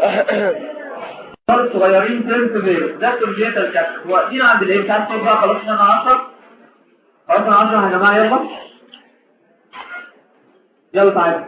طالب صغيرين ترم كبير ده كونجيتال كاتر واقفين عند الايه بتاع الصوت بقى خلاص انا 10 خلاص انا 10 يا جماعه يلا يلا تعالوا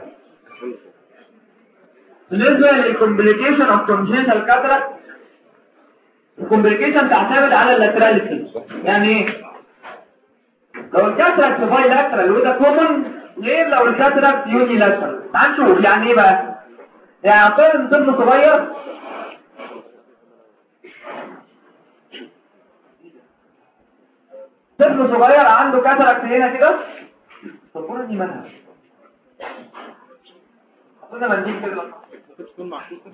بالنسبه للكومبليكيشن اوف كونجيتال كاتراكت الكومبليكيشن تعتمد على اللاتراليتي يعني ايه لو الكاتراكت باي لاترال وده كومن غير لو الكاتراكت يوني لاترال تعال نشوف يعني ايه بقى يعني طفل طفل صغير طفل صغير عنده كاتراكت هنا كده طب دي منها حطينا منديل كده تكون محطوطه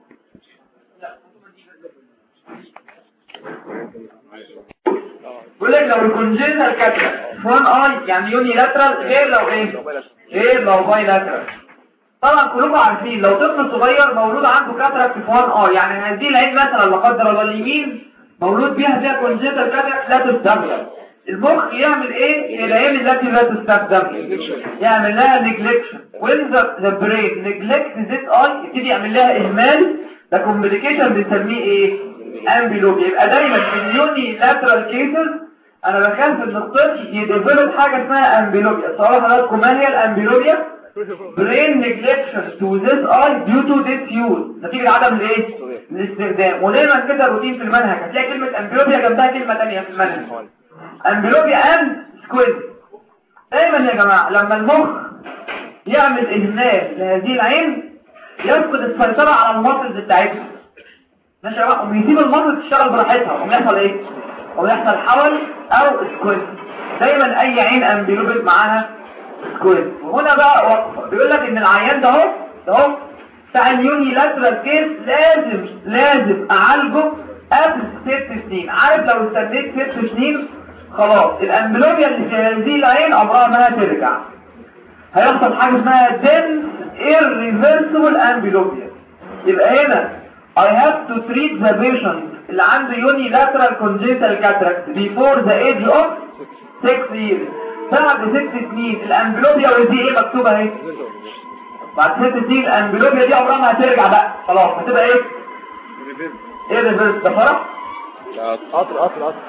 بيقول لك لو الكونجنتال كاتراكت فون اي يعني يوني لاترال غير لو ايه غير لو باي لاترال طبعا كلكم عارفين لو طفل صغير مولود عنده كاتراكت في 1 ار يعني هذه العين مثلا لا قدر الله اليمين مولود بيها فيها كونجنتال كاتراكت لا تستخدم المخ يعمل ايه العين التي لا تستخدم يعمل لها نيجلكشن when the, the brain neglect this eye يبتدي يعمل لها اهمال ده كومبليكيشن بنسميه ايه امبيلوبيا يبقى دايما في اليوني لاترال كيسز انا بخاف ان الطفل يديفلوب حاجه اسمها امبيلوبيا سؤال حضراتكم ما هي الامبيلوبيا brain neglection to this eye due to disuse نتيجة عدم الايه الاستخدام ودايما كده روتين في المنهج هتلاقي كلمة امبيلوبيا جنبها كلمة ثانيه في المنهج امبيلوبيا اند سكويز دايما يا جماعة لما المخ يعمل اهمال لهذه العين يفقد السيطرة على المصل بتاعتها ماشي يا جماعة ويسيب المصل تشتغل براحتها ويحصل ايه ويحصل حول او سكويز دايما اي عين امبيلوبيك معاها كويس وهنا بقى وقفه بيقول لك ان العيان ده اهو ده اهو بتاع اليوني لاترال كيس لازم لازم اعالجه قبل ست سنين عارف لو استنيت ست سنين خلاص الامبلوبيا اللي في هذه العين عمرها ما هترجع هيحصل حاجه اسمها دنس irreversible امبلوبيا يبقى هنا I have to treat the patient اللي عنده unilateral congenital cataract before the age of 6 years بعد ست سنين الامبلوبيا ودي ايه مكتوبه اهي بعد ست سنين الامبلوبيا دي عمرها ما هترجع بقى خلاص هتبقى ايه ايه ريفيرس ده فرح قطر قطر قطر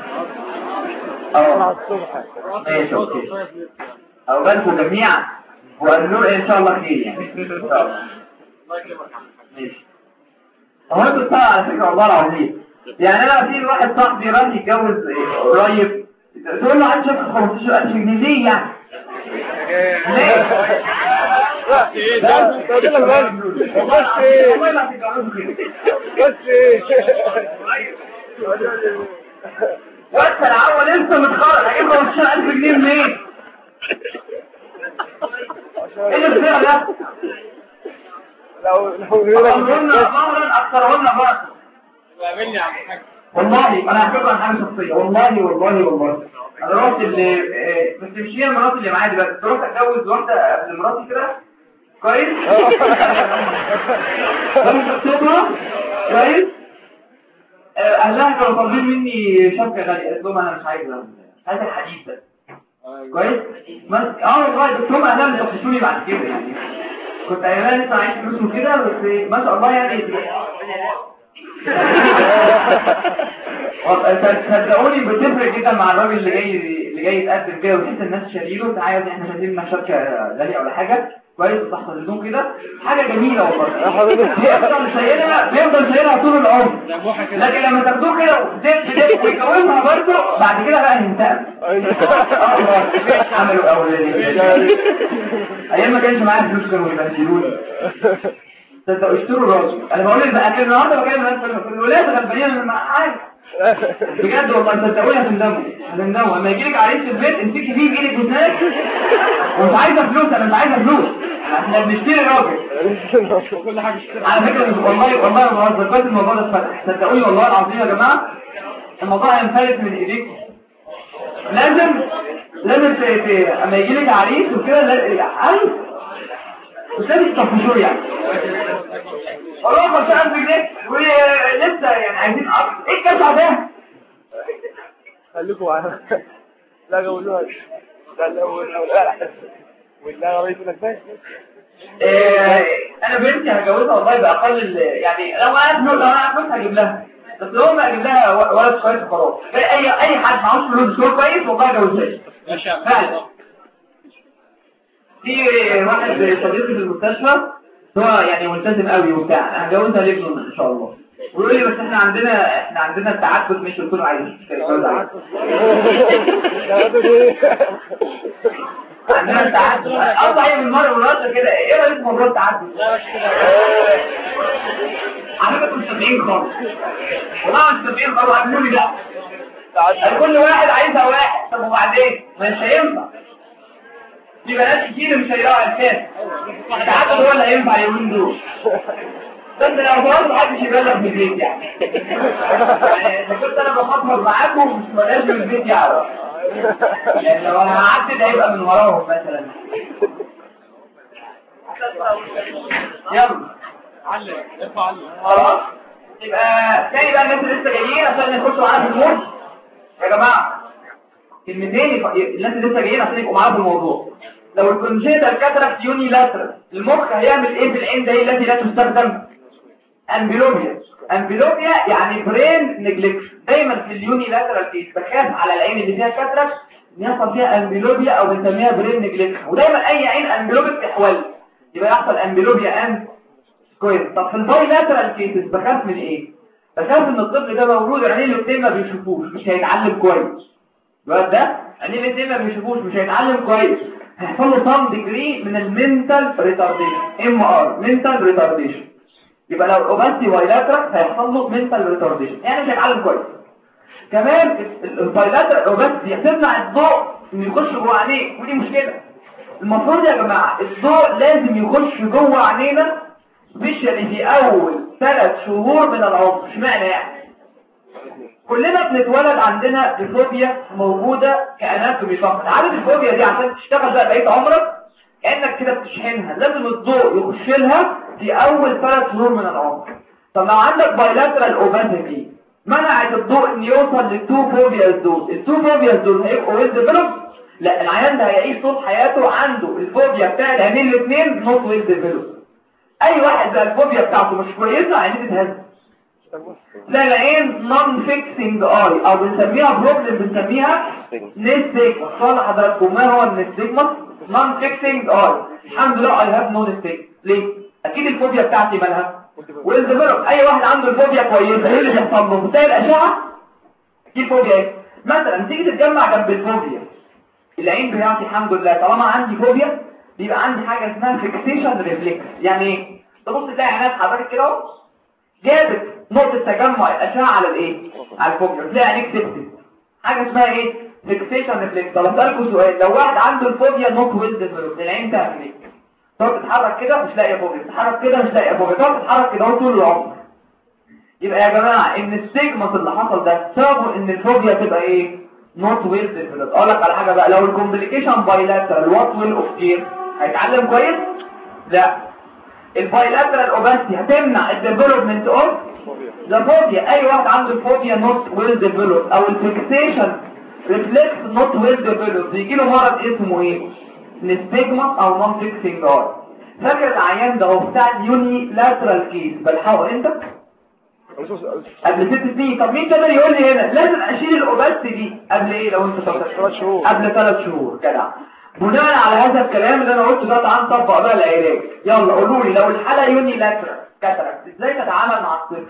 اه الصبح ماشي اوكي اولا جميعا وقالوا ان شاء الله خير يعني ان شاء الله ماشي هو انتوا بتاع على فكره والله العظيم يعني انا في واحد صاحبي راح يتجوز قريب تقول له عايز 15000 جنيه ليه يعني ليه والله لا تتجوزوا كده وانت الاول انت متخرج هجيب 15000 جنيه منين ايه اللي بتاع ده لو لو اظن امرا اكثرهن بقى قابلني يا عم الحاج والله انا هحكي عن حاجه شخصيه والله والله والله انا رحت اللي آه، بس مش هي مراتي اللي معايا دلوقتي كنت رحت اتجوز واحده قبل مراتي كده كويس خطوبها كويس آه، اهلها كانوا طالبين مني شبكه غاليه قلت لهم انا مش عايزه مش عايزه الحديد ده كويس بس اه والله بس هم اهلها اللي يخشوني بعد كده يعني كنت ايامها لسه عايز فلوس وكده بس ما شاء الله يعني صدقوني بتفرق جدا مع الراجل اللي جاي اللي جاي يتقدم كده وتحس الناس شايله تعالى احنا شايلين لنا شركه غاليه ولا حاجه كويس تحت اللزوم كده حاجه جميله والله بيفضل شايلها بيفضل شايلها طول العمر لكن لما تاخدوه كده وتدب تدب ويتجوزها برضه بعد كده بقى ينتقم اه والله عملوا اولاني ايام ما كانش معايا فلوس كانوا يبهدلوني تصدقوا اشتروا راجل انا بقول لك بقى النهارده بكلم الناس في الولاد غلبانين مع حاجه بجد والله صدقوني هتندموا هتندموا لما يجي لك عريس في البيت امسكي فيه بايدك وسنانك ومش عايزه فلوس انا مش عايزه فلوس احنا بنشتري راجل كل حاجه اشتري على فكره والله والله ما بهزر كويس الموضوع ده اتفتح صدقوني والله العظيم يا جماعه الموضوع هينفلت من ايديكم لازم لازم ت- ت- اما يجي لك عريس وكده لا- عريس مش لازم تطفشوه يعني والله 5000 جنيه ولسه يعني عايزين اكتر ايه الكسع ده خليكم معانا لا قولوها لا لا لا لا لا رئيس لك آه، انا بنتي هجوزها والله باقل ال- يعني لو انا ابنه لو انا عارف هجيب لها بس لو ما اجيب لها و- ولد كويس خلاص اي اي حد معهوش فلوس دكتور كويس والله جوزها ما شاء فعلا. الله في واحد صديقي في المستشفى هو يعني ملتزم قوي وبتاع انا هجوزها لابنه ان شاء الله ويقول لي بس احنا عندنا احنا عندنا التعدد مش قلت له عايز مش كده جوز عايز. عندنا التعدد قطع ايه بالمره والراجل كده ايه رايك في موضوع التعدد لا مش كده على فكره مش سامعين خالص والله مش سامعين خالص عملوا لي لا كل واحد عايزها واحد طب وبعدين مش هينفع في بنات كتير مش هيلاقوا اساس التعدد هو اللي هينفع اليومين دول بس لو خلاص محدش يبلغ من البيت يعني يعني اذا كنت انا بخاطر معاكم مش بلاش من البيت يعرف يعني لو انا قعدت ده هيبقى من وراهم مثلا يلا علم ارفع علم خلاص يبقى تاني بقى الناس اللي لسه جايين عشان يخشوا معانا في الموت يا جماعه كلمتين يف- الناس اللي لسه جايين عشان يبقوا معانا في الموضوع لو الكونجيتال كاتراكت يوني لاترال المخ هيعمل ايه في العين ده التي لا تستخدم امبلوبيا امبلوبيا يعني برين نجلكشن دايما في اليوني لاترال كيس بخاف على العين اللي فيها كاتراكت ان يحصل فيها امبلوبيا او بنسميها برين نجلكشن ودايما اي عين امبلوبيا تحول يبقى يحصل امبلوبيا اند كويس طب في الباي لاترال كيسز بخاف من ايه بخاف ان الطفل ده مولود عينيه الاثنين ما بيشوفوش مش هيتعلم كويس الواد ده عينيه الاثنين ما بيشوفوش مش هيتعلم كويس هيحصل له سام ديجري من المنتال ريتارديشن ام ار منتال ريتارديشن يبقى لو الاوباستي بايلاترال هيحصل له منتال ريتارديشن يعني مش هيتعلم كويس كمان البايلاترال اوباستي هتمنع الضوء انه يخش جوه عينيك ودي مشكله المفروض يا جماعه الضوء لازم يخش جوه عينينا سبيشالي في اول ثلاث شهور من العمر اشمعنى يعني كلنا بنتولد عندنا الفوبيا موجودة كأناتومي فقط عارف الفوبيا دي عشان تشتغل بقى بقية عمرك كأنك كده بتشحنها لازم الضوء يخش لها في أول ثلاث شهور من العمر طب لو عندك بايلاترال اوباسيتي منعت الضوء ان يوصل للتو فوبياز دول التو فوبياز دول هيبقوا ويل ديفلوب لا العيان ده هيعيش طول حياته عنده الفوبيا بتاع العينين الاثنين نوت ويل ديفلوب اي واحد بقى الفوبيا بتاعته مش كويسه عينيه تتهز لا العين نون فيكسنج اي او بنسميها بروبلم بنسميها نستيجما صالح حضراتكم ما هو النستيجما نون فيكسنج اي الحمد لله اي هاف نو نستيجما ليه اكيد الفوبيا بتاعتي مالها والديفلوب اي واحد عنده الفوبيا كويسه ايه اللي بيحصل له بتلاقي الاشعه دي فوبيا ايه مثلا تيجي تتجمع جنب الفوبيا العين بتاعتي الحمد لله طالما عندي فوبيا بيبقى عندي حاجه اسمها فيكسيشن ريفلكس يعني ايه تبص تلاقي عينات حضرتك كده اهو جابت نقطة تجمع الأشعة على الإيه؟ على الفوبيا تلاقي عينيك ثبتت حاجة اسمها إيه؟ فيكسيشن ريفلكس طب أسألكوا سؤال لو واحد عنده الفوبيا نوت ويل ديفلوب العين تعمل إيه؟ تقعد تتحرك كده مش لاقي فوبيا تتحرك كده مش لاقي فوبيا تقعد تتحرك كده طول العمر يبقى يا جماعة إن السيجما اللي حصل ده سببه إن الفوبيا تبقى إيه؟ نوت ويل ديفلوب أقول لك على حاجة بقى لو الكومبليكيشن بايلاترال وات ويل أوف كير هيتعلم كويس؟ لا البايلاترال اوباستي هتمنع الديفلوبمنت اوف ذا فوبيا اي واحد عنده الفوبيا نوت ويل ديفلوب او الفيكسيشن ريفلكس نوت ويل ديفلوب بيجي له مرض اسمه ايه نستجما او نون فيكسنج ار فاكر العيان ده هو بتاع اليوني لاترال كيس بلحقه انت قبل ست سنين طب مين تقدر يقول لي هنا لازم اشيل الاوباستي دي قبل ايه لو انت فاكر ثلاث شهور. قبل ثلاث شهور جدع بناء على هذا الكلام اللي انا قلته ده تعال نطبق بقى العلاج يلا قولوا لي لو الحاله يوني لاترال كاتراكت ازاي تتعامل مع الطفل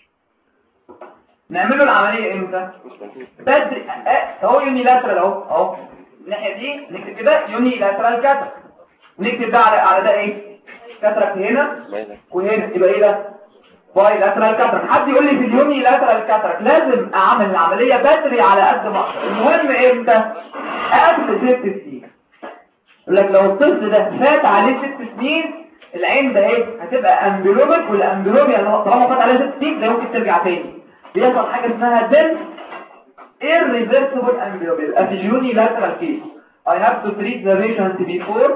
نعمل له العمليه امتى بدري اه هو يوني لاترال اهو اهو الناحيه دي نكتب كده يوني لاترال كاتراكت نكتب ده على على ده ايه كاتراكت هنا وهنا يبقى ايه ده باي لاترال كاتراكت حد يقول لي في اليوني لاترال كاتراكت لازم اعمل العمليه بدري على قد ما اقدر المهم امتى قبل ست سنين يقول لك لو الطفل ده فات عليه ست سنين العين ده ايه هتبقى امبلوميك والامبلوميا اللي هو طالما فات عليه ست سنين ده ممكن ترجع تاني بيحصل حاجه اسمها دن irreversible amblyopia يبقى في جوني lateral case I have to treat the patient before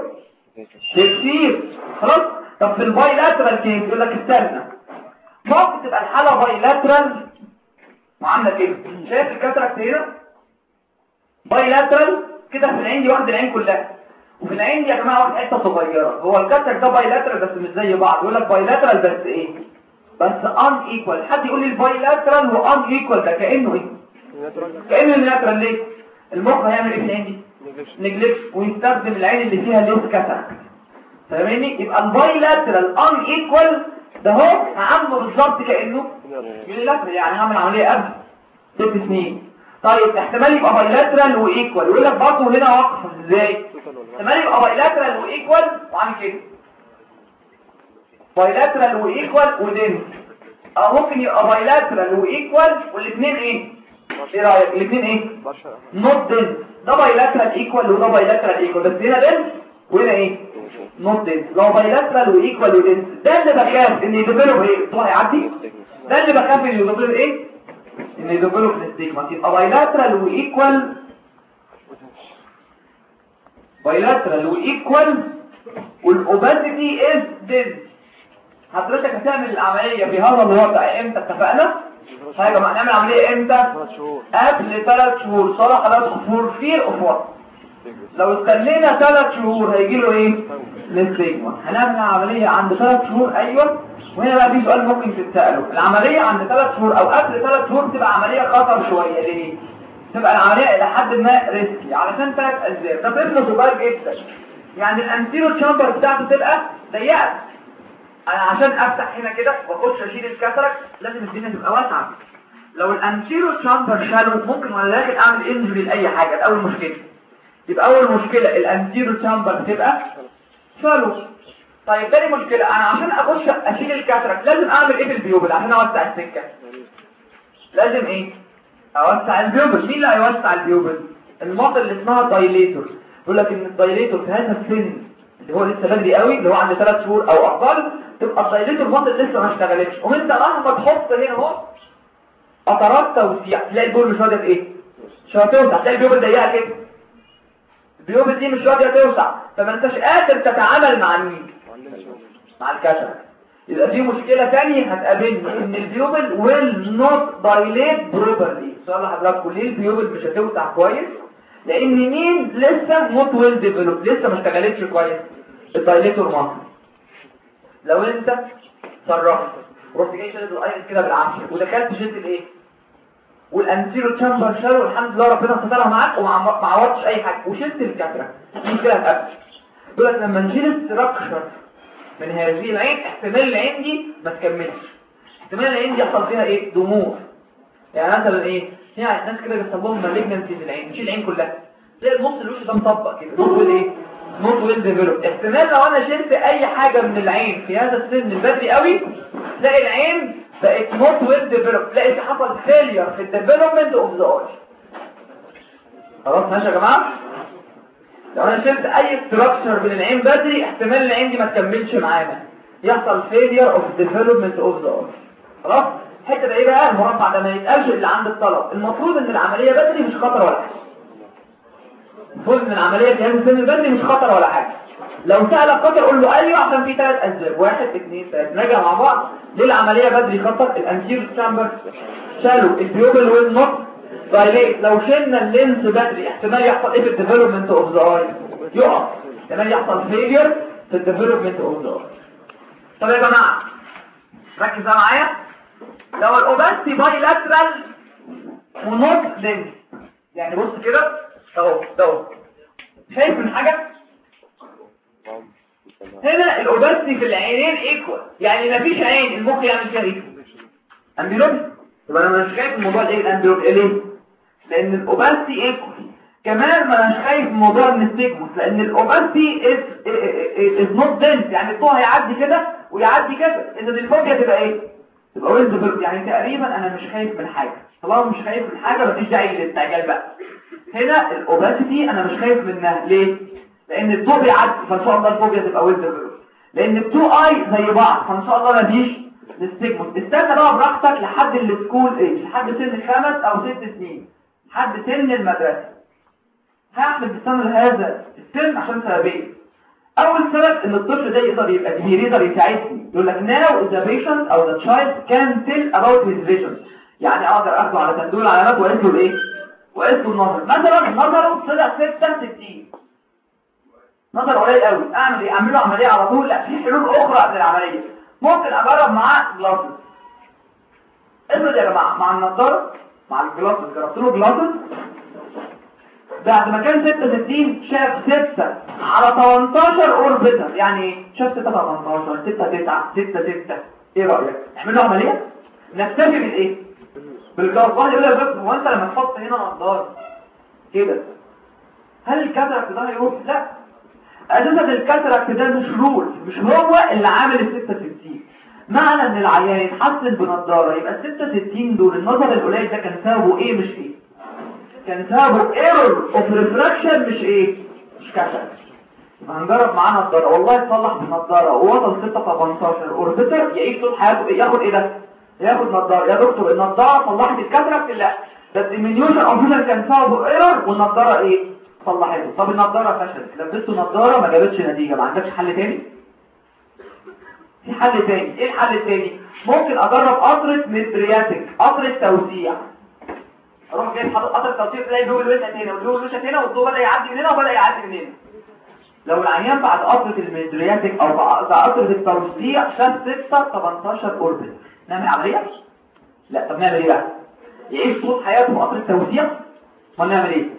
كتير خلاص طب في الباي لاترال كيس يقول لك استنى ممكن تبقى الحاله باي لاترال وعامله كده شايف الكاتراكت هنا باي لاترال كده في العين دي واخد العين كلها وفي العين دي يا جماعه واخد حته صغيره هو الكاتر ده بايلاترال بس مش زي بعض يقول لك بايلاترال بس ايه بس ان ايكوال حد يقول لي البايلاترال وان ايكوال ده كانه ايه كانه الناترال ليه المخ هيعمل ايه في العين دي نجلكت ويستخدم العين اللي فيها ليس كاتر فاهمني يبقى البايلاترال ان ايكوال ده هو عامله بالظبط كانه يونيلاترال يعني هعمل عمليه قبل ست سنين طيب احتمال يبقى بايلاترال وايكوال يقول لك برضه هنا واقف ازاي احتمال يبقى بايلاترال وايكوال وعامل كده بايلاترال وايكوال ودين او ممكن يبقى بايلاترال وايكوال والاثنين ايه ايه رايك الاثنين ايه نوت دين ده بايلاترال ايكوال وده بايلاترال ايكوال بس هنا دين وهنا ايه نوت دين لو بايلاترال وايكوال ودين ده اللي بخاف ان يديفلوب ايه طول هيعدي ده اللي بخاف ان يديفلوب ايه ان يديفلوب الاستيجما يبقى بايلاترال وايكوال بايلاترال وايكوال والاوباسيتي از ديد حضرتك هتعمل العمليه في هذا الوضع امتى اتفقنا طيب يا جماعه نعمل عمليه امتى ثلاث شهور قبل ثلاث شهور صلاح ثلاث شهور فير اوف وات لو استنينا ثلاث شهور هيجي له ايه الاستيجما هنعمل عمليه عند ثلاث شهور ايوه وهنا بقى في سؤال ممكن تتساله العمليه عند ثلاث شهور او قبل ثلاث شهور تبقى عمليه خطر شويه ليه تبقى العمليه الى حد ما ريسكي علشان ثلاث اسباب ده طفل صغير جدا يعني الانتيرو تشامبر بتاعته تبقى ضيقه انا عشان افتح هنا كده واخش اشيل الكاتراك لازم الدنيا تبقى واسعه لو الانتيرو تشامبر شالو ممكن وانا داخل اعمل انجري لاي حاجه ده اول مشكله يبقى اول مشكله الانتيرو تشامبر تبقى شالو طيب تاني مشكله انا عشان اخش اشيل الكاتراك لازم اعمل ايه في البيوبل عشان اوسع السكه لازم ايه اوسع البيوبل مين اللي هيوسع البيوبل الماطل اللي اسمها دايليتور يقول لك ان الدايليتور في هذا السن اللي هو لسه بدري قوي اللي هو عند 3 شهور او اقل تبقى الدايليتور ماطل لسه ما اشتغلتش وانت مهما تحط هنا اهو قطرات توسيع تلاقي البيوبل مش راضيه ايه مش راضيه توسع تلاقي البيوبل ضيقه كده البيوبل دي مش راضيه توسع فما انتش قادر تتعامل مع مين مع الكشف يبقى في مشكلة تانية هتقابلني ان البيوبل will not dilate properly سؤال لحضراتكم ليه البيوبل مش هتوسع كويس لان مين لسه not well developed لسه ما اشتغلتش كويس الدايليتور مصر لو انت صرفت ورحت جاي شادد الايرس كده بالعافيه ودخلت شلت الايه والانتيرو تشامبر شال والحمد لله ربنا سترها معاك وما ما عوضتش اي حاجه وشلت الكاتره دي مشكله هتقابل يقول لك لما نشيل الستراكشر من هذه العين احتمال العين دي ما تكملش احتمال العين دي يحصل فيها ايه دموع يعني مثلا ايه في ناس كده بيحصل لهم مالجنسي في العين نشيل العين كلها تلاقي النص الوش ده مطبق كده نص ايه نوت ويل ديفلوب احتمال لو انا شلت اي حاجه من العين في هذا السن البدري قوي تلاقي العين بقت نوت ويل ديفلوب تلاقي في حصل فيلير في الديفلوبمنت اوف ذا اي خلاص ماشي يا جماعه لو انا شلت اي ستراكشر من العين بدري احتمال العين دي ما تكملش معانا يحصل failure of development of the eye خلاص الحته ده ايه بقى المربع ده ما يتقالش اللي عند الطلب المفروض ان العمليه بدري مش خطر ولا حاجه المفروض ان العمليه في هذا السن البدري مش خطر ولا حاجه لو سألك خطر قول له ايوه عشان في ثلاث اسباب واحد اثنين ثلاثه نرجع مع بعض ليه العمليه بدري خطر الانتيرو تشامبر شالوا البيوبل ويل نوت دايليت لو شلنا اللينس بدري احتمال يحصل ايه في الديفلوبمنت اوف ذا اي يقف احتمال يحصل فيلير في الديفلوبمنت اوف ذا اي طب يا جماعه ركز بقى معايا لو الاوباستي باي لاترال ونوت لينس يعني بص كده اهو ده اهو شايف من حاجه هنا الاوباستي في العينين ايكوال يعني مفيش عين المخ يعمل فيها ايه امبيلوبي يبقى انا مش خايف من موضوع الايه الامبيلوبي ليه لان الاوباستي ايكوال كمان ما انا خايف من موضوع النستيجموس لان الاوباستي از از نوت دنس يعني الضوء هيعدي كده ويعدي كده اذا الفوبيا تبقى ايه تبقى ويل ديفلوب يعني تقريبا انا مش خايف من حاجه طالما مش خايف من حاجه مفيش داعي للاستعجال بقى هنا الاوباسيتي انا مش خايف منها ليه لان الضوء بيعدي فان شاء الله الفوبيا تبقى ويل ديفلوب لان التو اي زي بعض فان شاء الله مفيش الستيجموس استنى بقى براحتك لحد السكول ايج لحد سن خمس او ست سنين لحد سن المدرسه هعمل بستنى هذا السن عشان سببين اول سبب ان الطفل ده يقدر يبقى كبير يقدر يساعدني يقول لك now the patient او the child can tell about his vision يعني اقدر اخده على تندول علامات وقلت له ايه وقلت له النظر مثلا نظره طلع 66 نظر قليل قوي اعمل ايه اعمل له عمليه على طول لا في حلول اخرى قبل العمليه ممكن اجرب معاه جلاسز افرض يا جماعه مع النضاره مع الجلاسز جربت له جلاسز بعد ما كان 66 شاف 6 على 18 اوربيتال يعني ايه شاف 6 على 18 6 9 6 6 ايه رايك نعمل له عمليه نكتفي بالايه بالجلاسز واحد يقول لك بس هو انت لما تحط هنا نضاره كده هل الكاتراكت ده هيروح لا اساسا الكاتراكت ده مش رول مش هو اللي عامل ال 66 معنى ان العيان يتحسن بنضاره يبقى ال 66 دول النظر القليل ده كان سببه ايه مش ايه كان سببه ايرور اوف ريفراكشن مش ايه مش كاتراكت هنجرب معاه نضاره والله يتصلح بنضاره ووصل 6 18 اوربيتر يعيش طول حياته ياخد ايه ده ياخد نضاره يا دكتور النضاره صلحت الكاتراكت لا ده الديمينيوشن اوف كان سببه ايرور والنضاره ايه صلحته طب النضاره فشلت لبسته نضاره ما جابتش نتيجه ما عندكش حل تاني في حل تاني ايه الحل التاني ممكن اجرب قطره مترياتيك قطره توسيع اروح جايب حاطط قطره توسيع تلاقي جوه الوشة هنا وجوه الوشة هنا والضوء بدا يعدي من هنا وبدا يعدي من هنا لو العيان بعد قطره المترياتيك او بعد قطره التوسيع شاف 6 18 اوربت نعمل عمليه لا طب نعمل ايه بقى يعيش طول حياته قطره توسيع ما نعمل ايه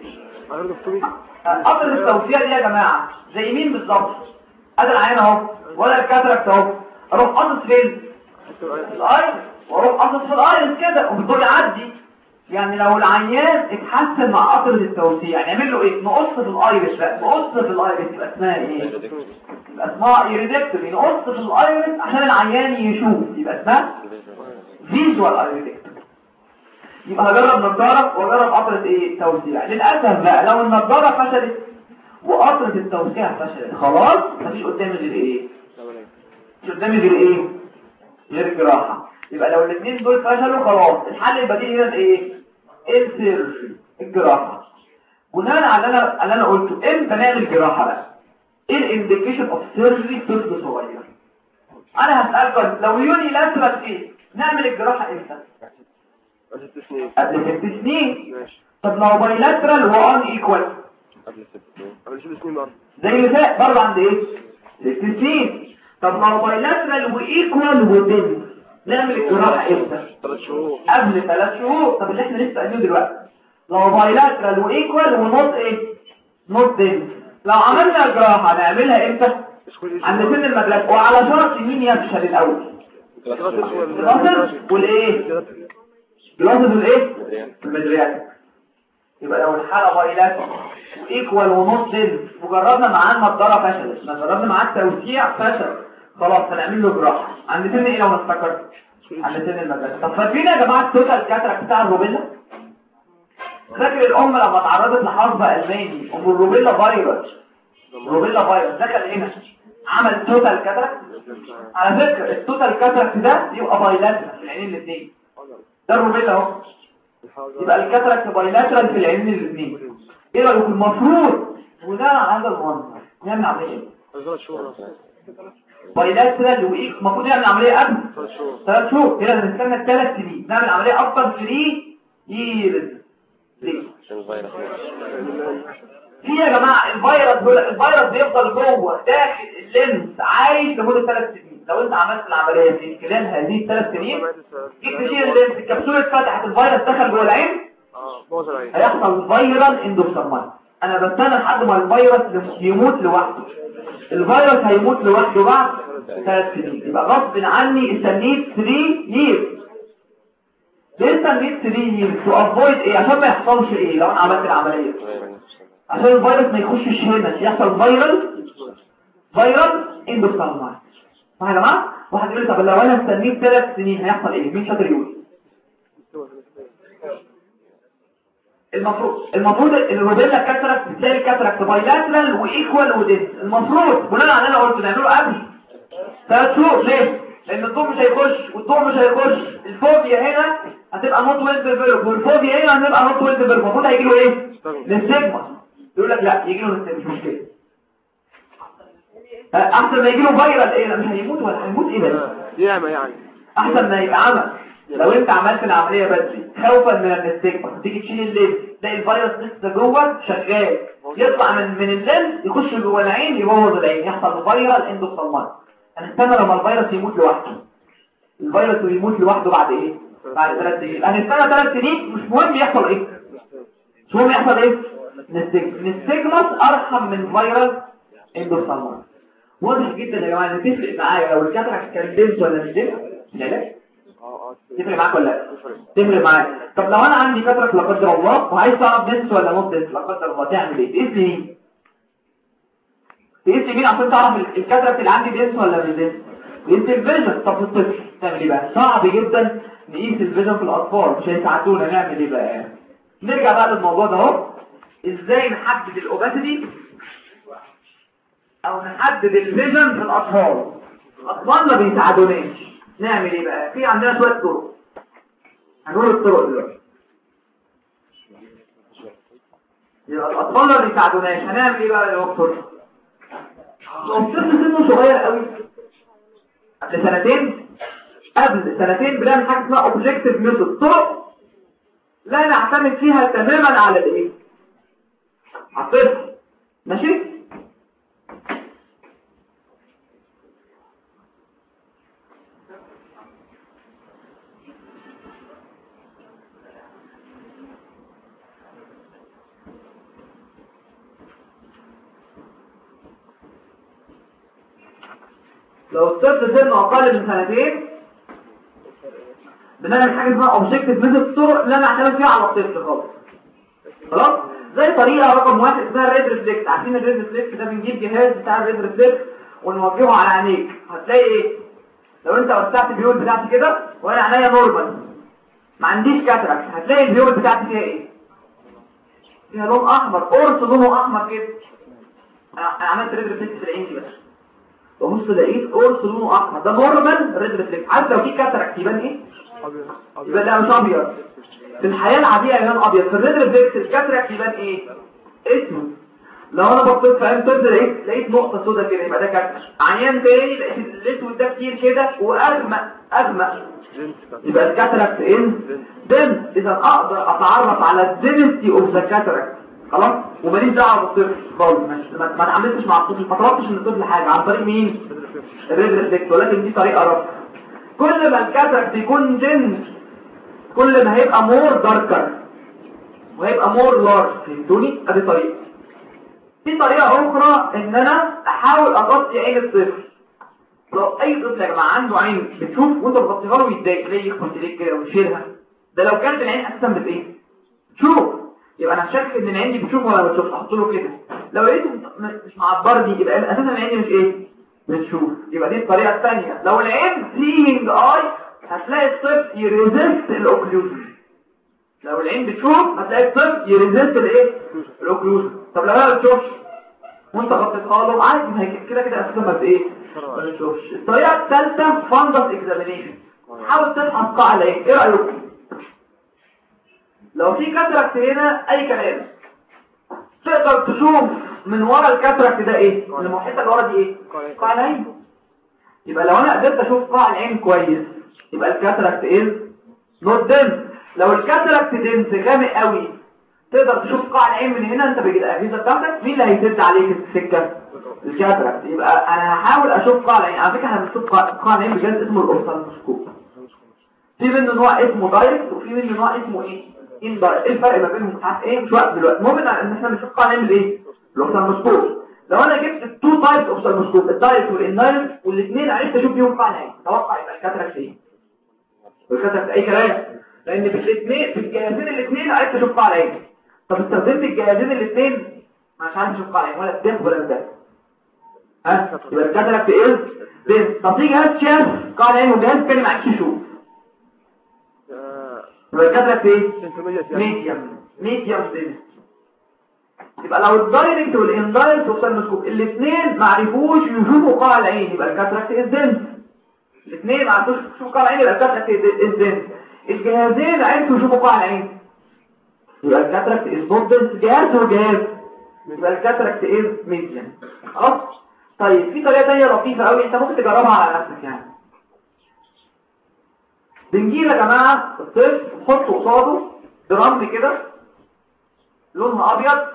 قطر التوسيع دي يا جماعة زي مين بالظبط ادي العين اهو ولا الكاتراكت اهو اروح قصص فين الايرس واروح قصص في الايرس كده وبتقول يعدي يعني لو العيان اتحسن مع قطر التوسيع نعمل له ايه نقص في الايرس بقى نقص في الايرس يبقى اسمها ايه يبقى اسمها ايريدكتوري نقص في الايرس عشان العيان يشوف يبقى اسمها فيجوال ايريدكتوري يبقى هجرب نظارة واجرب قطرة ايه توسيع للأسف بقى لو النظارة فشلت وقطرة التوسيع فشلت خلاص مفيش قدامي غير ايه مش قدامي غير ايه غير الجراحة يبقى لو الاثنين دول فشلوا خلاص الحل البديل هنا ايه السيرجري الجراحة بناء على انا اللي انا قلته امتى نعمل جراحة بقى ايه الانديكيشن اوف سيرجري طفل صغير انا هسألكم لو يوني لاترال ايه نعمل الجراحة امتى ست سنين قبل ست سنين ماشي طب لو بايلاترال وان ايكوال قبل ست سنين قبل ست سنين برضه زي اللي فات برضه عند ايه ست سنين طب لو بايلاترال وايكوال ودن نعمل الجراحه امتى ثلاث شهور قبل ثلاث شهور طب اللي احنا لسه قايلينه دلوقتي لو بايلاترال وايكوال ونوت ايه نوت دن لو عملنا الجراحه نعملها امتى عند سن المدرسه وعلى شرط مين يفشل الاول الجلاسز والايه جلاسز والايه المدريات يبقى لو الحالة بايلات ايكوال ونص دل وجربنا معاه النضاره فشلت ما جربنا معاه التوسيع فشل خلاص هنعمل له جراحه عند سن ايه لو نفتكر عند سن المدرسه طب فاكرين يا جماعه التوتال كاتراك بتاع الروبيلا فاكر الام لما اتعرضت لحرب الماني ام الروبيلا فيروس الروبيلا فيروس دخل هنا عمل توتال كاتراك على فكره التوتال كاتراك ده يبقى بايلات في العينين الاثنين ده الروبيلا اهو يبقى الكاتراكت بايلاترال في العينين الاثنين ايه رايكم المفروض بناء على هذا المنظر نعمل عمليه ثلاث شهور بايلاترال وايه المفروض نعمل عمليه قبل ثلاث شهور ثلاث شهور كده هنستنى ثلاث سنين نعمل عمليه افضل 3 ييرز ليه في يا جماعه الفيروس بيقول الفيروس بيفضل جوه داخل اللينس عايش لمده ثلاث سنين لو انت عملت العمليه في خلال هذه الثلاث سنين جيت تشيل اللينس الكبسوله اتفتحت الفيروس دخل جوه العين اه بوظ العين هيحصل فيرال اندوسرمايت انا بستنى لحد ما الفيروس يموت لوحده الفيروس هيموت لوحده بعد ثلاث سنين يبقى غصب عني استنيت 3 years ليه استنيت 3 years to avoid ايه عشان ما يحصلش ايه لو انا عملت العمليه عشان الفيروس ما يخشش هنا يحصل فيرال فيرال اندوسرمايت صح يا جماعه واحد يقول لي طب لو انا استنيت ثلاث سنين هيحصل ايه مين شاطر يقول المفروض المفروض الروبيلا كاتراكت بتلاقي الكاتراكت بايلاترال وايكوال وديس المفروض بناء على اللي انا قلته نعمله قبل ثلاث شهور ليه لان الضوء مش هيخش والضوء مش هيخش الفوبيا هنا هتبقى نوت ويل ديفلوب والفوبيا هنا هتبقى نوت ويل ديفلوب المفروض هيجي له ايه للسيجما يقول لك لا يجي له للسيجما مش مشكله احسن ما يجي له فيرال ايه لا مش هيموت ولا هيموت ايه بس ياما يعني احسن ما يبقى عمل لو انت عملت العمليه بدري خوفا من الاستيكما تيجي تشيل الليل تلاقي الفيروس لسه جوه شغال يطلع من من الليل يخش جوه العين يبوظ العين يحصل فيرال اندوسالمايت هنستنى لما الفيروس يموت لوحده الفيروس يموت لوحده بعد ايه بعد ثلاث سنين هنستنى ثلاث سنين مش مهم يحصل ايه مش مهم يحصل ايه نستجمس ارحم من فيرال اندوسالمايت واضح جدا يا جماعه ان تفرق معايا لو الكاتراكت كان دنس ولا مش دنس العلاج اه اه تفرق معاك ولا لا تفرق معاك طب لو انا عندي كاتراكت لا قدر الله وعايز تعرف دنس ولا مش دنس لا قدر الله تعمل ايه تقيس لي مين تقيس لي مين عشان تعرف ال- الكاتراكت اللي عندي دنس ولا مش دنس تقيس الفيجن طب في الطفل تعمل ايه بقى صعب جدا نقيس الفيجن في الاطفال مش هيساعدونا نعمل ايه بقى نرجع بقى للموضوع ده اهو ازاي نحدد الاوباسيتي او نحدد الفيجن في الاطفال الاطفال ما بيساعدوناش نعمل ايه بقى في عندنا شويه طرق هنقول الطرق دلوقتي يبقى الاطفال ما بيساعدوناش هنعمل ايه بقى يا دكتور لو الطفل سنه صغير قوي قبل سنتين قبل سنتين بنعمل حاجه اسمها اوبجكتيف ميثود طرق لا نعتمد فيها تماما على الايه على الطفل ماشي لو الطفل سنه اقل من سنتين بنعمل حاجه اسمها اوبجكتيف ميثود طرق لا نعتمد فيها على الطفل خالص خلاص زي طريقه رقم واحد اسمها الريد ريفلكس عارفين الريد ريفلكس ده بنجيب جهاز بتاع الريد ريفلكس ونوجهه على عينيك هتلاقي ايه لو انت وسعت البيول بتاعتي كده وانا عينيا نورمال ما عنديش كاتراكت هتلاقي البيول بتاعتي فيها ايه فيها لون احمر قرص لونه احمر كده انا أنا عملت ريد ريفلكس في العين دي بس وبص لقيت قرص لونه احمر ده نورمال ريد ريفلكس عارف لو في كاتراكت يبان ايه ابيض يبقى ابيض ده مش ابيض في الحياة العادية يبان ابيض في الريد ريفلكس الكاتراكت يبان ايه اسود لو انا بصيت في عين طفل لقيت لقيت نقطة سوداء كده يبقى ده كاتراكت عيان تاني لقيت الاسود ده كتير كده واغمق اغمق جنس كان يبقى الكاتراكت ان دم اذا اقدر اتعرف على الدنستي اوف ذا كاتراكت خلاص وماليش دعوه بالطفل خالص مش- ما ما اتعاملتش مع الطفل ما طلبتش من الطفل حاجه عن طريق مين الريد ريفلكس ولكن دي طريقه رفض كل ما الكاتراكت يكون جنس كل ما هيبقى مور داركر وهيبقى مور لارج فهمتوني ادي طريقه في طريقه اخرى ان انا احاول اغطي عين الطفل لو اي طفل يا جماعه عنده عين بتشوف وانت بتغطيها له يتضايق ليه يخبط ايديك كده ويشيلها ده لو كانت العين اساسا بت ايه شوف يبقى انا شاك ان العين دي بتشوف ولا ما بتشوفش احط له كده لو لقيته م- مش معبرني يبقى اساسا العين دي مش ايه بتشوف يبقى دي الطريقه الثانيه لو العين سينج اي هتلاقي الطفل يريزست الاوكلوجن لو العين بتشوف هتلاقي الطفل يريزست الايه الاوكلوجن طب لو هي ما بتشوفش وانت غطيتها له عادي ما هي كده كده اساسا ما بت ايه ما بتشوفش الطريقه الثالثه فاندس اكزامينيشن حاول تفحص قاع العين ايه رايكم لو في كاتراكت هنا اي كلام تقدر تشوف من ورا الكاتراكت ده ايه المحيطه اللي ورا دي ايه قاع العين يبقى لو انا قدرت اشوف قاع العين كويس يبقى الكاتراكت ايه نوت دنس لو الكاتراكت دنس غامق قوي تقدر تشوف قاع العين من هنا انت بالاجهزه بتاعتك مين اللي هيسد عليك السكه الكاتراكت يبقى انا هحاول اشوف قاع العين على فكره احنا بنشوف قاع قاع العين بجد اسمه الاوفثالموسكوب في منه نوع اسمه دايركت وفي منه نوع اسمه ايه اندايركت ايه الفرق ما بينهم مش عارف ايه مش وقت دلوقتي المهم ان احنا بنشوف قاع العين بالايه الاوفثالموسكوب لو انا جبت التو تايبس اوفثالموسكوب الدايركت والاندايركت والاثنين عرفت اشوف بيهم قاع العين توقع يبقى الكاتراكت ايه والكاتراكت اي كلام لان في الاثنين في الجهازين الاثنين عرفت اشوف قاع العين طب استخدمت الجهازين الاثنين مش عارف اشوف قاع العين ولا الدم ولا الدم ها يبقى الكاتراكت ايه بس طب في جهاز شاف قاع العين وجهاز تاني ما عادش يشوف آه، يبقى الكاتراكت ايه intermediate يعني. ميديوم ميديوم دينس يبقى لو الدايركت والاندايركت والسلمسكوب الاثنين ما عرفوش يشوفوا قاع العين يبقى الكاتراكت از دنس الاثنين ما عرفوش يشوفوا قاع العين يبقى الكاتراكت از دنس الجهازين عرفوا يشوفوا قاع العين يبقى الكاتراكت از نوت دنس جهاز وجهاز يبقى الكاتراكت از ميديوم خلاص طيب في طريقه ثانيه لطيفه قوي انت ممكن تجربها على نفسك يعني بنجيب يا جماعه الطفل نحطه قصاده درام كده لونها ابيض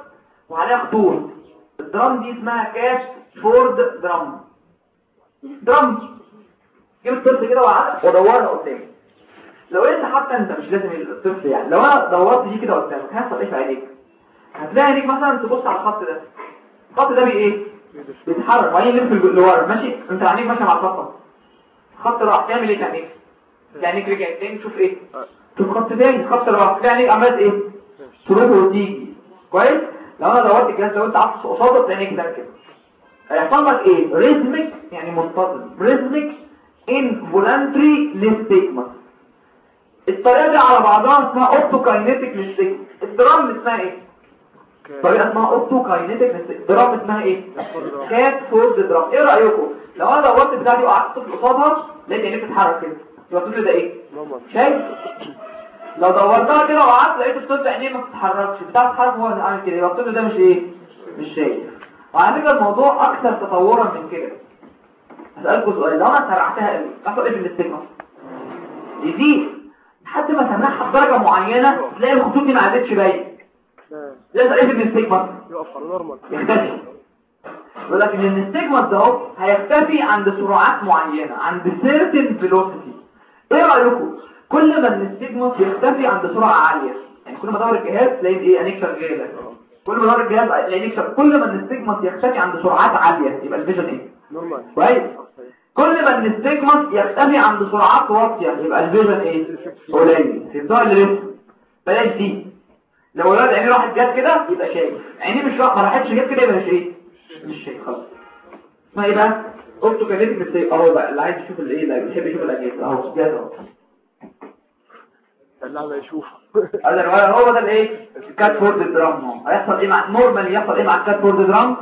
وعليها خطوط الدرام دي اسمها كاش فورد درام درام جيب الطفل كده وقعدت ودورها قدامي لو انت حتى انت مش لازم الطفل يعني لو انا دورت دي كده قدامك هيحصل ايه في عينيك هتلاقي عينيك مثلا تبص على الخط ده الخط ده بي ايه بيتحرك وبعدين يلف لورا ماشي انت عينيك ماشيه مع الخط الخط راح تعمل ايه عينيك عينيك رجعت تاني تشوف ايه تشوف خط تاني خط راح تلاقي عينيك عملت ايه تروح وتيجي كويس لو انا دورت الجهاز لو انت عارف قصاده تلاقي عينيك ده كده هيحصل لك ايه ريزميك يعني منتظم ريزميك انفولانتري ليستيكما الطريقه دي على بعضها اسمها اوتوكاينيتيك ليستيكما الدرام اسمها ايه طريقه اسمها اوتوكاينيتيك ليستيكما الدرام اسمها ايه كات فورد درام ايه رايكم لو انا دورت بتاعتي وقعدت طفل قصادها لقيت عينيك بتتحرك كده يبقى الطفل ده ايه نورمال شايف لو دورتها كده وقعدت لقيت الطفل عينيه ما بتتحركش بتاع تتحرك هو اللي عامل كده يبقى الطفل ده مش ايه مش شايف وعلى فكره الموضوع اكثر تطورا من كده هسألكوا سؤال لو انا سرعتها قوي احصل ايه في الاستجمة يزيد لحد ما سمعها بدرجة معينة تلاقي الخطوط دي ما عادتش باين لازم ايه في الاستجمة يقف على نورمال يختفي ولكن ان الاستجمة ده اهو هيختفي عند سرعات معينة عند certain velocity ايه رأيكم كل ما الاستجمة يختفي عند سرعة عالية يعني كل ما دور الجهاز تلاقي ايه انيك شغالة كل ما دور الجهاز تلاقي انيك شغالة كل ما الاستجمة يختفي عند سرعات عالية يبقى الفيجن ايه نورمال كويس كل ما الاستجمنت يختفي عند سرعات واطيه يبقى الفيجن ايه قليل في الضوء اللي لسه بلاش دي لو الولد عينيه راحت جت كده يبقى شايف عينيه مش راح ما راحتش جت كده يبقى مش ايه مش شايف خلاص اسمها ايه بقى اوبتو كاليتيك ميستيك اهو بقى اللي عايز يشوف الايه اللي بيحب يشوف الاجهزه اهو جاهز اهو اللعبة يشوف هذا الولد هو ده الايه الكات فورد درام هيحصل ايه مع نورمال يحصل ايه مع الكات فورد درام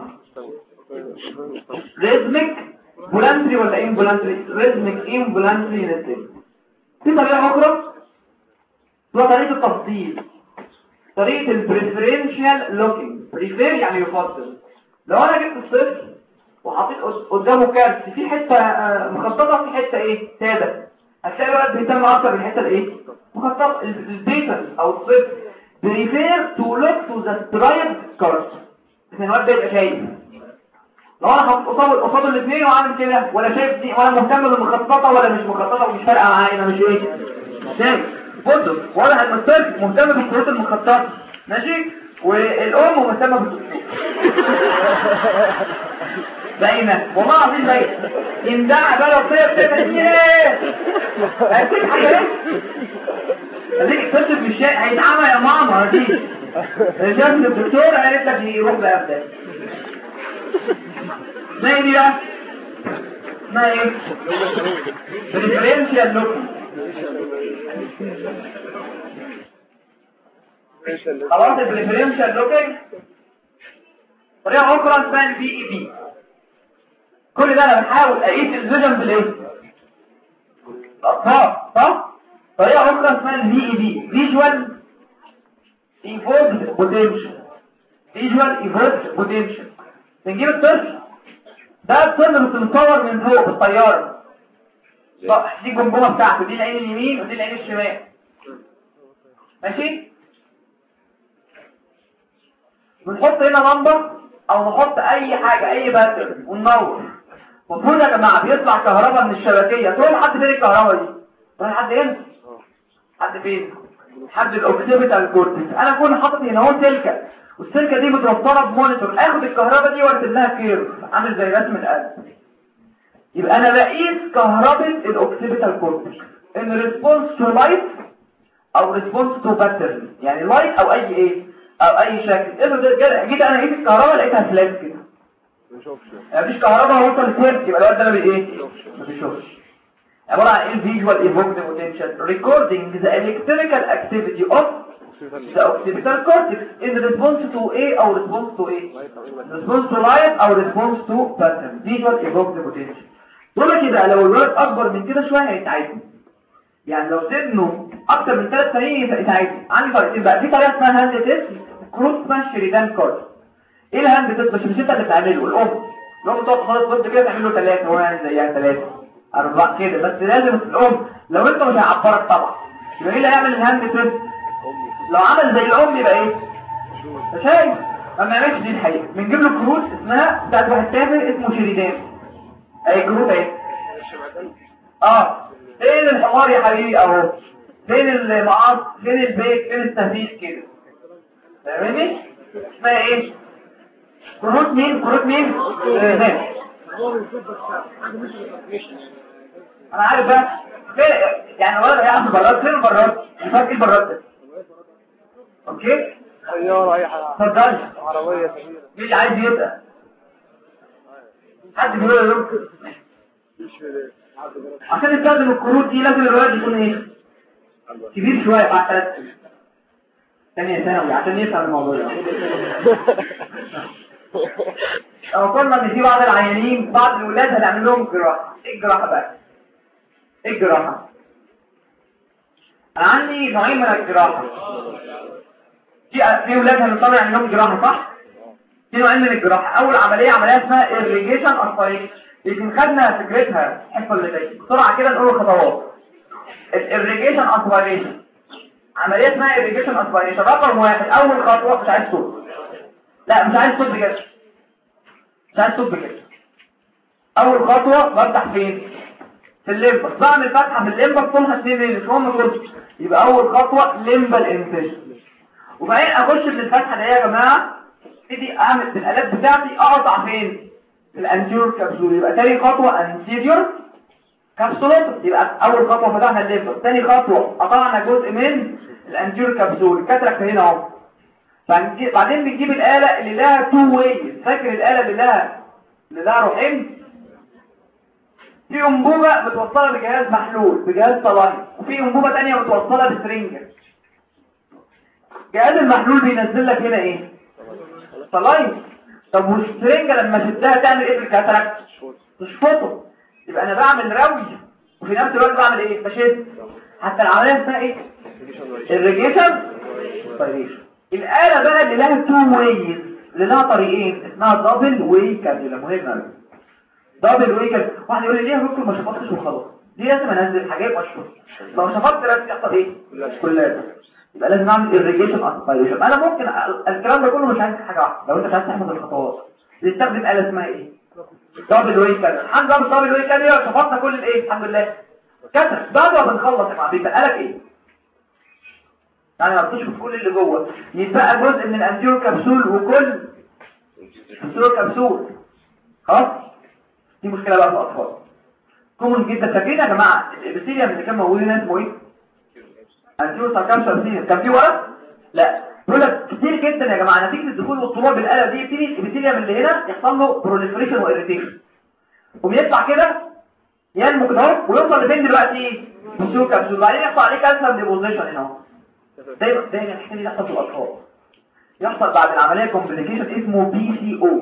ريزميك فولانتري ولا انفولانتري ريزميك انفولانتري نستيك في طريقة أخرى هو طريقة التفضيل طريقة البريفرنشال لوكينج بريفير يعني يفضل لو أنا جبت الصفر وحطيت قد- قدامه كارت في حتة آه، مخططة وفي حتة إيه سادة هتلاقي الولد بيهتم أكتر بالحتة الإيه مخططة البيتر أو الصفر بريفير تو لوك تو ذا سترايب كارت عشان الولد ده يبقى شايف لو انا حاطط قصاد قصاد الاثنين وعامل كده ولا شايف دي ولا مهتم بالمخططه ولا مش مخططه ومش فارقه معايا انا مش ايه مش شايف بصوا ولا هتمثل مهتم بالكروت المخططه ماشي والام مهتمه بالدكتور باينه والله العظيم باينه يندع بقى لو طيب كده ايه هتسيب حاجه ايه اديك تكتب في الشيء هيتعمى يا ماما دي شفت الدكتور قالت لك يروح بقى بده ما هي دي بقى ما ايه بريفرنشال لوكينج خلاص البريفرنشال لوكينج طريقه اخرى اسمها البي اي بي كل ده انا بحاول اقيس الفيجن بالايه صح صح طريقه اخرى اسمها البي اي بي فيجوال ايفولد بوتنشال فيجوال ايفولد بوتنشال بنجيب الطفل ده الطفل بس متصور من فوق بالطياره صح دي الجمجمه بتاعته دي العين اليمين ودي العين الشمال ماشي بنحط هنا لمبه او نحط اي حاجه اي باترن وننور المفروض يا جماعه بيطلع كهرباء من الشبكيه تقول لحد فين الكهرباء دي تقول لحد هنا حد فين حد الاوكسيبيتال كورتكس انا اكون حاطط هنا اهو سلكه والسلكه دي متوصله بمونيتور اخد الكهرباء دي وارسم لها كيرف عامل زي رسم القلب يبقى انا بقيس كهرباء الاوكسيبيتال كورتكس ان ريسبونس تو لايت او ريسبونس تو باترن يعني لايت او اي ايه او اي شكل افرض جا- جيت انا قيس الكهرباء لقيتها فلات كده ما يشوفش يعني مفيش كهرباء وصل للسيرت يبقى الواد ده ما بايه ما بيشوفش عباره عن ايه الفيجوال ايفوكد بوتنشال ريكوردينج ذا الكتريكال اكتيفيتي اوف the occipital cortex in response to A or response to A response to light or response to pattern visual evoked potential دول كده لو الولد اكبر من كده شويه هيتعادل يعني لو سنه اكتر من 3 سنين يتعادل عندي طريقتين بقى في طريقه اسمها هاند تيست كروس اسمها شريدان كارد ايه الهاند تيست مش مش انت اللي بتعمله الام الام تقعد خالص ضد كده تعمل له ثلاثه هو يعني زيها ثلاثه اربعه كده بس لازم الام لو انت مش هيعبرك طبعا يبقى ايه اللي هيعمل الهاند تيست لو عمل زي الام يبقى ايه مش شايف ما بنعملش دي الحقيقه بنجيب له كروت اسمها بتاعت واحد تافه اسمه شريدان اي كروت اهي اه فين الحمار يا حبيبي اهو فين المعاص فين البيت فين التهديد كده فاهمني اسمها ايه كروت مين كروت مين شريدان انا عارف بقى فين- يعني ولا يعرف براد فين البراد الفرق ايه البراد ده اوكي طيارة أي حاجة اتفضل عربية كبيرة مش عايز يبقى حد بيقول له يمكن مش في عشان يستخدم الكروت دي لازم الولد يكون ايه كبير شويه بعد ثلاث سنين ثانية ثانوي عشان يفهم الموضوع ده لو قلنا ان في بعض العيانين بعض الولاد هنعمل لهم جراحة ايه الجراحة بقى ايه الجراحة انا عندي نوعين من الجراحة في في ولاد هنضطر نعمل لهم جراحة صح في نوعين من الجراحة اول عملية عملية اسمها irrigation aspiration يمكن خدنا فكرتها الحصة اللي فاتت بسرعة كده نقول الخطوات irrigation aspiration عملية اسمها irrigation aspiration رقم واحد اول خطوة مش عايز صوت لا مش عايز صوت بجد مش عايز صوت بجد اول خطوة بفتح فين في الليمبس بعمل فتحة في الليمبس طولها 2 مللي مش هم دول يبقى اول خطوة ليمبال انفيشن وبعدين اخش من الفتحة دي يا جماعة ابتدي اعمل بالالات بتاعتي اقطع فين في الانتيريور كابسول يبقى تاني خطوة انتيريور كابسولوت يبقى اول خطوة فتحنا الليمبس تاني خطوة قطعنا جزء من الانتيريور كابسول الكاتراك هنا اهو فهنجي- بعدين بنجيب الآلة اللي لها تو واي فاكر الآلة اللي لها اللي لها روحين في أنبوبة متوصلة بجهاز محلول بجهاز صلاحي وفي أنبوبة تانية متوصلة بسرنجة جهاز المحلول بينزل لك هنا ايه صلاحي طب والسرنجة لما شدها تعمل ايه في الكاتراكت تشفطه يبقى انا بعمل روي وفي نفس الوقت بعمل ايه بشد حتى العملية اسمها ايه الريجيشن طيب الآلة بقى اللي لها تو ويز اللي لها طريقين اسمها دبل واي كابيولا مهمة دبل واي كابيولا واحد يقول لي ليه ممكن ما شفطتش وخلاص دي لازم انزل حاجات واشفط لو شفطت لازم يحصل ايه كلها يبقى لازم اعمل irrigation aspiration انا ممكن أ- الكلام ده كله مش عايز حاجه واحده لو انت مش عايز تحفظ الخطوات نستخدم آلة اسمها ايه دبل واي كابيولا الحمد لله دبل واي كابيولا شفطنا كل الايه الحمد لله كتر بعد ما بنخلص يا جماعه بيبقى لك ايه يعني ما بتشوف كل اللي جوه يتبقى جزء من الانتيرو كبسول وكل انتيرو كبسول خلاص دي مشكله بقى في الاطفال كومن جدا فاكرين يا جماعه الابيثيليوم اللي كان موجود هنا اسمه ايه انتيرو ساركامشا ابيثيليوم كان في ورق لا بيقول لك كتير جدا يا جماعه نتيجه الدخول والطلوع بالقلم دي يبتدي الابيثيليوم اللي هنا يحصل له بروليفريشن واريتيشن وبيطلع كده ينمو كده اهو ويوصل لفين دلوقتي انتيرو كبسول بعدين يحصل عليه كالسيوم ديبوزيشن هنا اهو دايما دايما الحكايه دي يحصل في الاطفال يحصل بعد العمليه كومبليكيشن اسمه بي سي او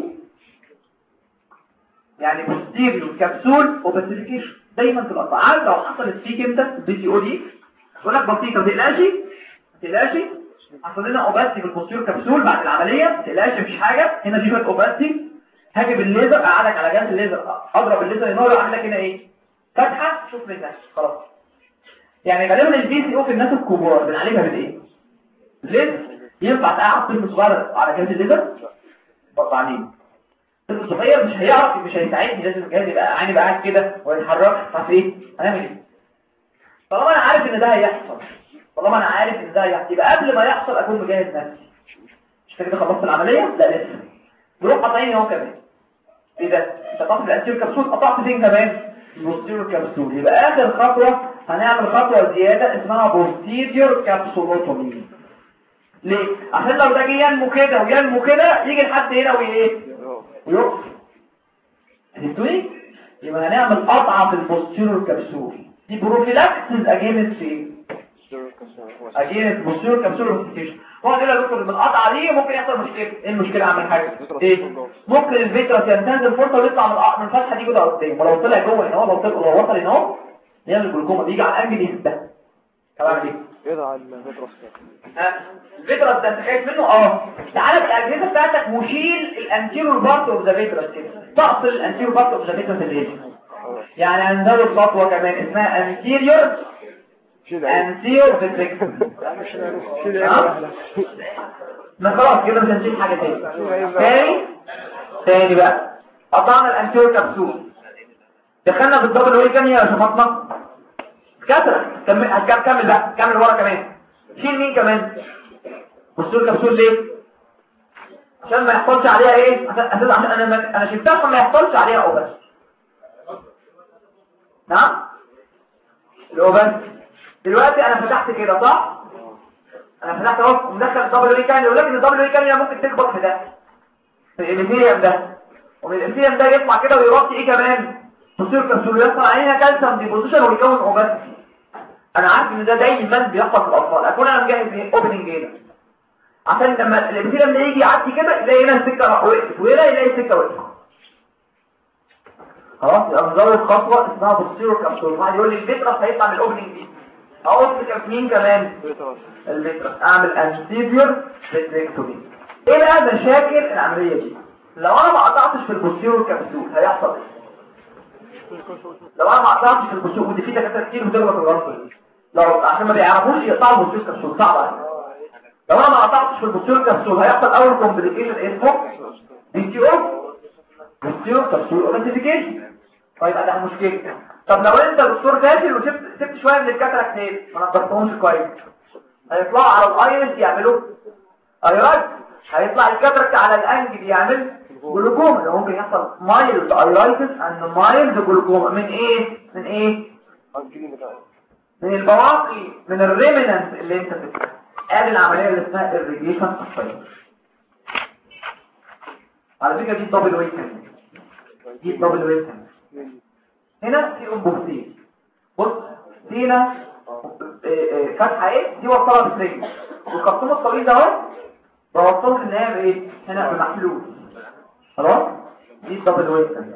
يعني posterior كبسول اوباسيفيكيشن دايما في الاطفال عارف لو حصلت فيك انت البي سي او دي يقول لك بسيطه ما تقلقش ما تقلقش حصل لنا اوباسي في البوستيريور كبسول بعد العمليه ما تقلقش مفيش حاجه هنا في شويه اوباسي هاجي بالليزر اقعدك على جهاز الليزر اضرب الليزر ينور اعمل لك هنا ايه فتحه شوف منها خلاص يعني غالبا البي سي او في الناس الكبار بنعالجها بالايه ليه ينفع تقعد طفل صغير على جهاز الليزر بعدين طفل صغير مش هيعرف مش هيساعدني لازم الجهاز يبقى عيني بقى قاعد كده ويتحرك عارف ايه هنعمل ايه طالما انا عارف ان ده هيحصل طالما انا عارف ان ده هيحصل يبقى قبل ما يحصل اكون مجهز نفسي مش كده خلصت العمليه لا لسه نروح قطعيني اهو كمان ايه ده انت قطعت الانتيريور كبسول قطعت فين كمان البوستيريور كبسول يبقى اخر خطوه هنعمل خطوه زياده اسمها بوستيريور كابسولوتومي ليه عشان لو ده جه ينمو كده وينمو كده يجي لحد هنا وايه ويقف فهمتوني يبقى هنعمل قطعه في البوستيريور كبسول دي بروفيلاكسيس اجينست ايه اجينست بوستيريور كبسول اوبستيكيشن هو كده يا دكتور بالقطعه دي ممكن يحصل مشكله ايه المشكله اعمل حاجه ايه ممكن الفيترس ينتهز الفرصه ويطلع من الأ- من الفتحه دي كده قدام ولو طلع جوه هنا هو لو طلع لو وصل هنا اهو يعمل جلوكوما بيجي على الانجل يهدى كمان ايه يضع المترس ها الفيترس ده انت خايف منه اه تعالى بالاجهزه بتاعتك وشيل الانتيريور بارت اوف ذا فيترس كده تقفل الانتيريور بارت اوف ذا فيترس اللي هنا يعني هنزود خطوه كمان اسمها انتيريور شيل عين انتيرو فيتريكتومي شيل ها؟ عين ما خلاص كده مش هنشيل حاجه تاني تاني تاني بقى قطعنا الانتيرو كبسول دخلنا في الدبل واي كام يا شفطنا كسر كمل هتكمل كمل بقى كمل ورا كمان شيل مين كمان بصوا كبسول ليه عشان ما يحصلش عليها ايه عشان عشان عشان انا ما- انا شلتها عشان ما يحصلش عليها اوبس نعم الاوبس دلوقتي انا فتحت كده صح انا فتحت اهو ومدخل الدبل وي كامل ولكن الدبل وي كامل ممكن تكبر في ده في الانثيريوم ده ومن الانثيريوم ده يطلع كده ويغطي ايه كمان تصير كبسول يحصل عليها كالسيوم ديبوزيشن ويكون اوباسيتي انا عارف ان ده دايما بيحصل في الاطفال اكون انا مجهز ايه اوبننج هنا عشان لما الانثيريوم ده يجي يعدي كده يلاقي هنا السكه وقفت وهنا يلاقي السكه وقفت خلاص يبقى مزود خطوه اسمها بوستيرو كابسول واحد يقول لي البيترس هيطلع من الاوبننج دي اقول لك مين كمان الفكرة اعمل انتيريور فيتريكتومي ايه بقى مشاكل العملية دي لو انا ما قطعتش في البوستيرور كبسول هيحصل ايه لو انا ما قطعتش في البوستيرور ودي في دكاتره كتير بتغلط الغلطه دي لو عشان ما بيعرفوش يقطعوا البوستيرور كبسول صعب عليهم لو انا ما قطعتش في البوستيرور كبسول هيحصل اول كومبليكيشن اسمه بي تي او بوستيرور كبسول اورنتيفيكيشن طيب ده مشكله طب لو انت دكتور داخل وسبت سبت شويه من الكاتراكتين ما نضفتهمش كويس هيطلعوا على الايرس يعملوا ايرات هيطلع الكاتراكت على الانجل يعمل جلوكوما ده ممكن يحصل مايلد ايرايتس اند مايلد جلوكوما من ايه من ايه من البواقي من الريمننت اللي انت فيها ادي العمليه اللي اسمها الريجيشن على فكره دي دبل ويت دي دبل ويت هنا في انبوبتين بص دي هنا فتحه ايه دي وصلها بالسجن والخرطوم الطويل ده اهو بوصله في النهايه بايه هنا بمحلول خلاص دي الدبل ويستن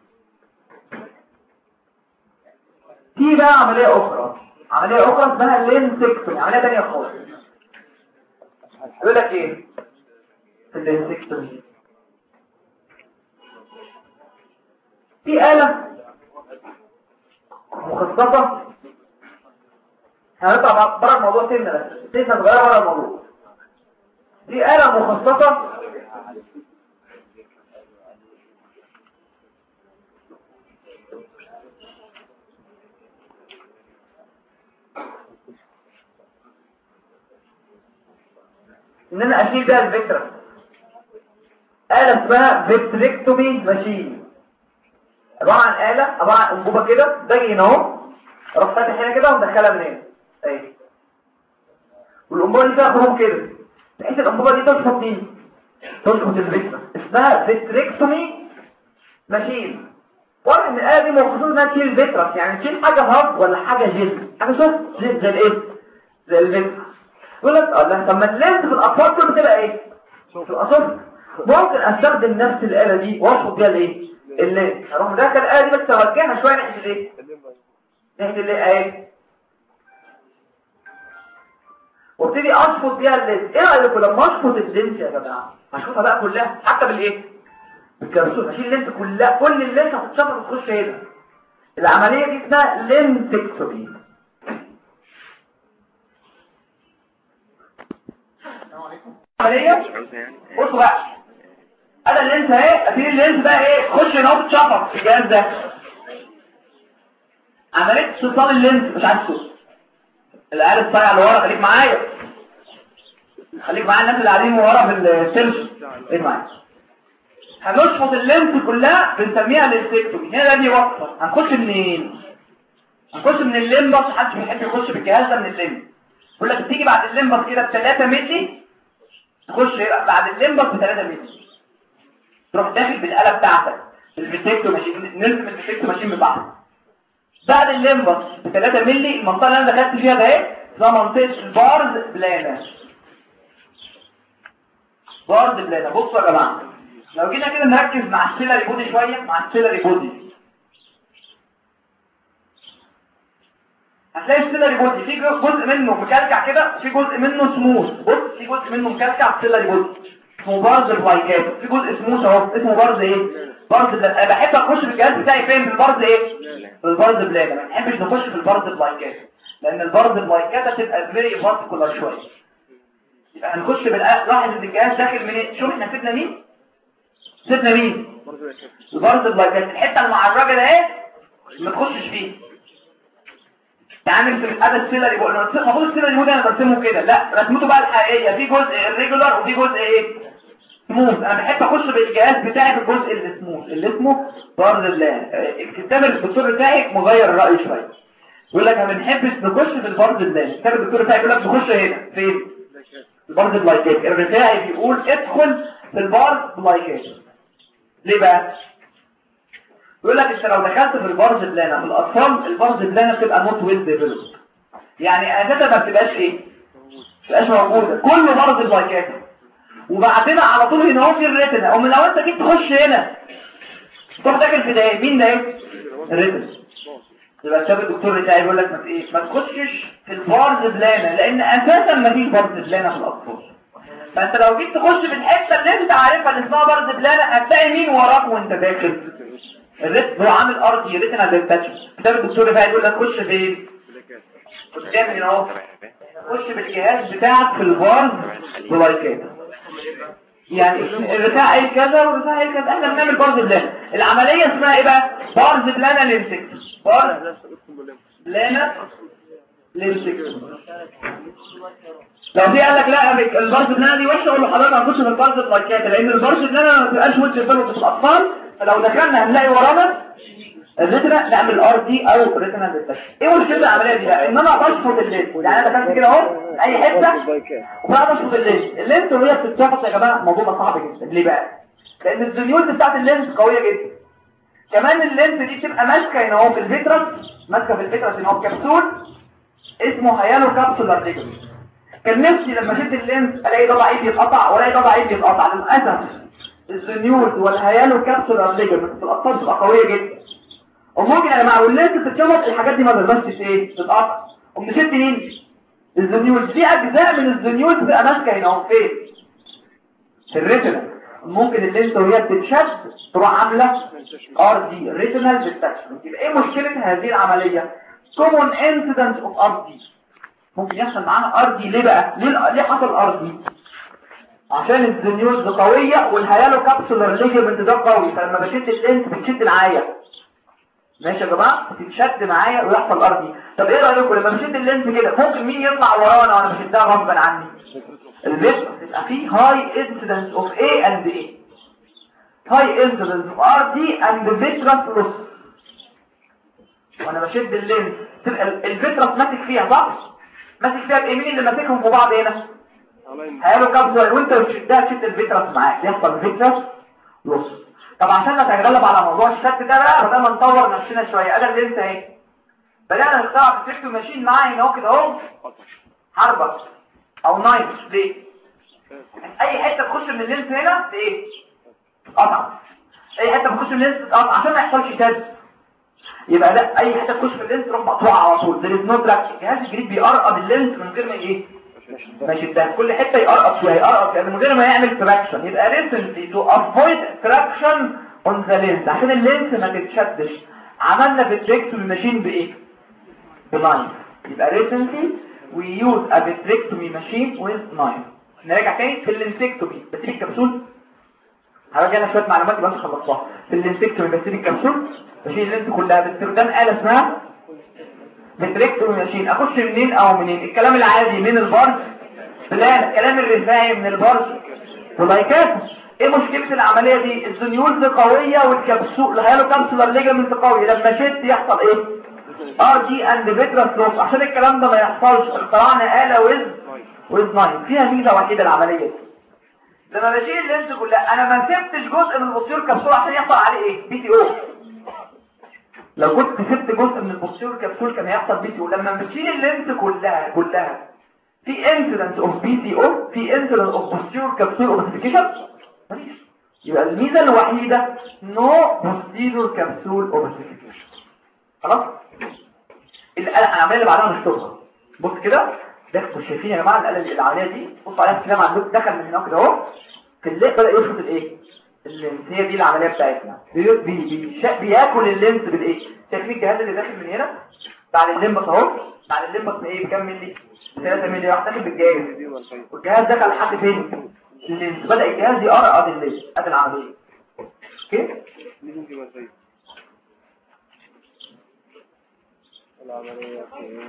في بقى عمليه اخرى عمليه اخرى اسمها لينسكتومي عمليه ثانيه خالص يقول لك ايه في اللينسكتومي في آلة مخصصة هنطلع بره الموضوع سنة بس سنة صغيرة بره الموضوع دي آلة مخصصة ان انا اشيل بيها الفكرة آلة اسمها فيتريكتومي ماشين عبارة عن آلة عبارة عن انبوبة كده باجي هنا اهو اروح فاتح هنا كده ومدخلها من هنا اهي والانبوبة دي فيها خروم كده بحيث الانبوبة دي تشفط مين؟ تشفط الفكرة اسمها فيتريكتومي ماشين واضح ان الآلة دي مخصوصة انها تشيل فيترس يعني تشيل حاجة هارد ولا حاجة جلد حاجة شوف جلد زي الايه؟ زي الفيترس يقول لك اه طب ما اللينس في الاطفال دول بتبقى ايه؟ في الاصفر ممكن استخدم نفس الآلة دي واشفط بيها الايه؟ اللينس اروح مدخل الآلة دي بس اوجهها شوية ناحية الايه؟ ناحية الايه اهي وابتدي اشفط بيها اللينس ايه رايكم لما اشفط اللينس يا جماعه هشفطها بقى كلها حتى بالايه بالكبسول هشيل اللينس كلها كل اللينس هتتشفط وتخش هنا العمليه دي اسمها لينسكتومي عمليه بصوا بقى انا اللينس اهي ابتدي اللينس بقى ايه خش هنا وتتشفط في الجهاز ده عمليه استئصال اللينس مش عارف صوت العيال الصايع اللي ورا خليك معايا خليك معايا الناس اللي قاعدين ورا في السيرش خليك معايا هنشفط اللينس كلها بنسميها للسيكتومي هنا دي وصفه هنخش منين هنخش من الليمبس محدش بيحب يخش بالجهاز ده من الليمبس يقول لك تيجي بعد الليمبس كده ب 3 مللي تخش بعد الليمبس ب 3 مللي تروح داخل بالاله بتاعتك الفيتيكتو ماشين نرسم الفيتيكتو ماشين بتاعها بعد الليمبس ب 3 مللي المنطقه اللي انا دخلت فيها ده ايه اسمها منطقه البارز بلانا بارز بلانا بصوا يا جماعه لو جينا كده نركز مع السيلري بودي شويه مع السيلري بودي هتلاقي السيلري بودي في جزء منه مكلكع كده وفي جزء منه سموث بص في جزء منه مكلكع في السيلري بودي اسمه بارز الفايكات في جزء سموث اهو اسمه بارز ايه بارز بلانا انا بحب اخش في الجهاز بتاعي فين في البارز ايه في البارز بلانا ما بحبش نخش في البارز الفايكات لان البارد اللايكات هتبقى فيري بارتيكولار شويه يبقى هنخش بالآخر لاحظ ان الجهاز داخل من شوف احنا سيبنا مين سيبنا مين البارد اللايكات الحته المعرجه ده ايه ما تخشش فيه يعني في الادى السيلري بقول له المفروض السيلري مود انا برسمه كده لا رسمته بقى الحقيقيه في جزء الريجولار وفي جزء ايه سموث انا بحب اخش بالجهاز بتاعي في الجزء اللي سموث اللي اسمه بارد الله الكتاب الدكتور بتاعي مغير الراي شويه يقول لك ما بنحبش نخش في البارد الله الكتاب الدكتور بتاعي يقول لك نخش هنا فين البارد اللايكات الرفاعي بيقول ادخل في البارد لايكات ليه بقى يقول لك انت لو دخلت في البارز بلانا في الاطفال البارز بلانا بتبقى نوت ويل ديفلوب يعني اساسا ما بتبقاش ايه ما بتبقاش موجوده كله بارز لايكات وبعدين على طول هنا هو في الريتنا او لو انت جيت تخش هنا تروح داخل في ده مين ده ايه الريتنا يبقى الشاب الدكتور بتاعي يقول لك ما ايه ما تخشش في البارز بلانا لان اساسا ما فيش بارز بلانا في الاطفال فانت لو جيت تخش في الحته اللي انت عارفها اللي اسمها بارز بلانا هتلاقي مين وراك وانت داخل الريت هو عامل ارضي ريتنا ديتاتش كتاب الدكتور بتاعي يقول لك خش فين قدام هنا اهو خش بالجهاز بتاعك في البارز بلايكات يعني الرفاع اي كذا والرفاع اي كذا احنا بنعمل بارز بلان العملية اسمها ايه بقى بارز بلانا ليمسك بارز بلانا ليمسك لو دي قال لك لا البارز بلانا دي وحشه اقول له حضرتك هنخش في البارز بلايكات لان البارز بلانا ما بتبقاش وجه البلد في الاطفال فلو دخلنا هنلاقي ورانا الريتنا نعمل ار دي او ريتنا ديتكشن ايه مشكله العمليه دي بقى ان انا بشفط الليد يعني انا دخلت كده اهو اي حته وبقى بشفط الليد الليد وهي بتتشفط يا جماعه الموضوع ده صعب جدا ليه بقى لان الزنيولز بتاعت اللينس قويه جدا كمان اللينس دي بتبقى ماسكه هنا اهو في الفيترس ماسكه في الفيترس هنا اهو كبسول اسمه هيالو كابسولار ليجمنت كان نفسي لما شفت اللينس الاقي ضلع ايدي يتقطع والاقي ضلع ايدي يتقطع للاسف الزنيولز والهيالو كابسولار ليجمنت في الاطفال بتبقى قويه جدا وممكن يا جماعه واللينس تتشفط الحاجات دي ما تقدرش ايه تتقطع قمت شفت مين الزنيولز في اجزاء من الزنيولز بتبقى ماسكه هنا اهو فين في الريتنا ممكن اللينس وهي بتتشد تروح عامله ار دي ريتينال ديتاتشمنت يبقى ايه مشكله هذه العمليه common incidence of ار دي ممكن يحصل معانا ار دي ليه بقى ليه ليه حصل ار دي عشان الزنيولز قويه والهيالو كابسولار ليجمنت ده قوي فلما بشد اللينس بتشد معايا ماشي يا جماعه تتشد معايا ويحصل ار دي طب ايه رايكم لما بشد اللينس كده ممكن مين يطلع ورانا وانا بشدها غصبا عني الفيتر تبقى فيه هاي انسيدنس اوف A اند A هاي انسيدنس اوف ار دي اند فيترس لوس وانا بشد اللينس تبقى الفيترس ماسك فيها صح ماسك فيها بايه مين اللي ماسكهم في بعض هنا هيعملوا كابسول وانت بتشدها تشد الفيترس معاك يحصل فيترس لوس طب عشان نتغلب على موضوع الشد ده بقى بدأنا نطور نفسنا شويه ادي اللينس اهي بدأنا نخترع في ماشين معايا هنا اهو كده اهو حربة او نايف ليه اي حته تخش من اللينس هنا ايه قطع اي حته تخش من اللينس تقطع عشان ما يحصلش شد يبقى لا اي حته تخش من اللينس تروح مقطوعه على طول there is no traction الجهاز الجديد بيقرقب اللينس من غير ما ايه ماشي ده كل حته يقرقب شويه يقرقب يعني من غير ما يعمل تراكشن يبقى recently to avoid traction on the lens عشان اللينس ما تتشدش عملنا فيتريكتومي ماشين بايه بلاين يبقى recently we use a vitrectomy machine with knife نراجع تاني في اللينسكتومي بسيب الكبسول هراجع انا شويه معلومات يبقى انت خلصتها في اللينسكتومي بسيب الكبسول بشيل اللينس كلها باستخدام آلة اسمها فيتريكتومي ماشين اخش منين او منين الكلام العادي من البارز لا الكلام الرفاعي من البارز ولايكات ايه مشكله العمليه دي الزنيولز قويه والكبسول الهيالو كابسولار ليجمنت قوي لما شد يحصل ايه ار دي اند فيترس لوس عشان الكلام ده ما يحصلش اخترعنا آلة ويز ويز ناين فيها ميزه وحيده العمليه دي لما بشيل اللينس كلها انا ما سبتش جزء من البوستير كبسول عشان يحصل عليه ايه بي تي او لو كنت سبت جزء من البوستير كبسول كان هيحصل بي تي او لما بتشيل اللينس كلها كلها في انسيدنت اوف بي تي او في انسيدنت اوف بوستير كبسول اوبستيكيشن مفيش يبقى الميزه الوحيده نو بوستير كبسول اوبستيكيشن خلاص العمليه اللي بعدها نشطبها بص كده ده شايفين يا جماعه العمليه دي بصوا عليها كده معلوم دخل من هنا كده اهو في الليل بدا يشفط الايه اللينس هي دي العمليه بتاعتنا بي بي بي بياكل اللينس بالايه شايفين الجهاز اللي داخل من هنا بعد الليمبس اهو بعد الليمبس ايه بكام ملي 3 ملي راح داخل بالجهاز والجهاز دخل لحد فين اللينس بدا الجهاز يقرقض اللينس ادي العمليه اوكي العملية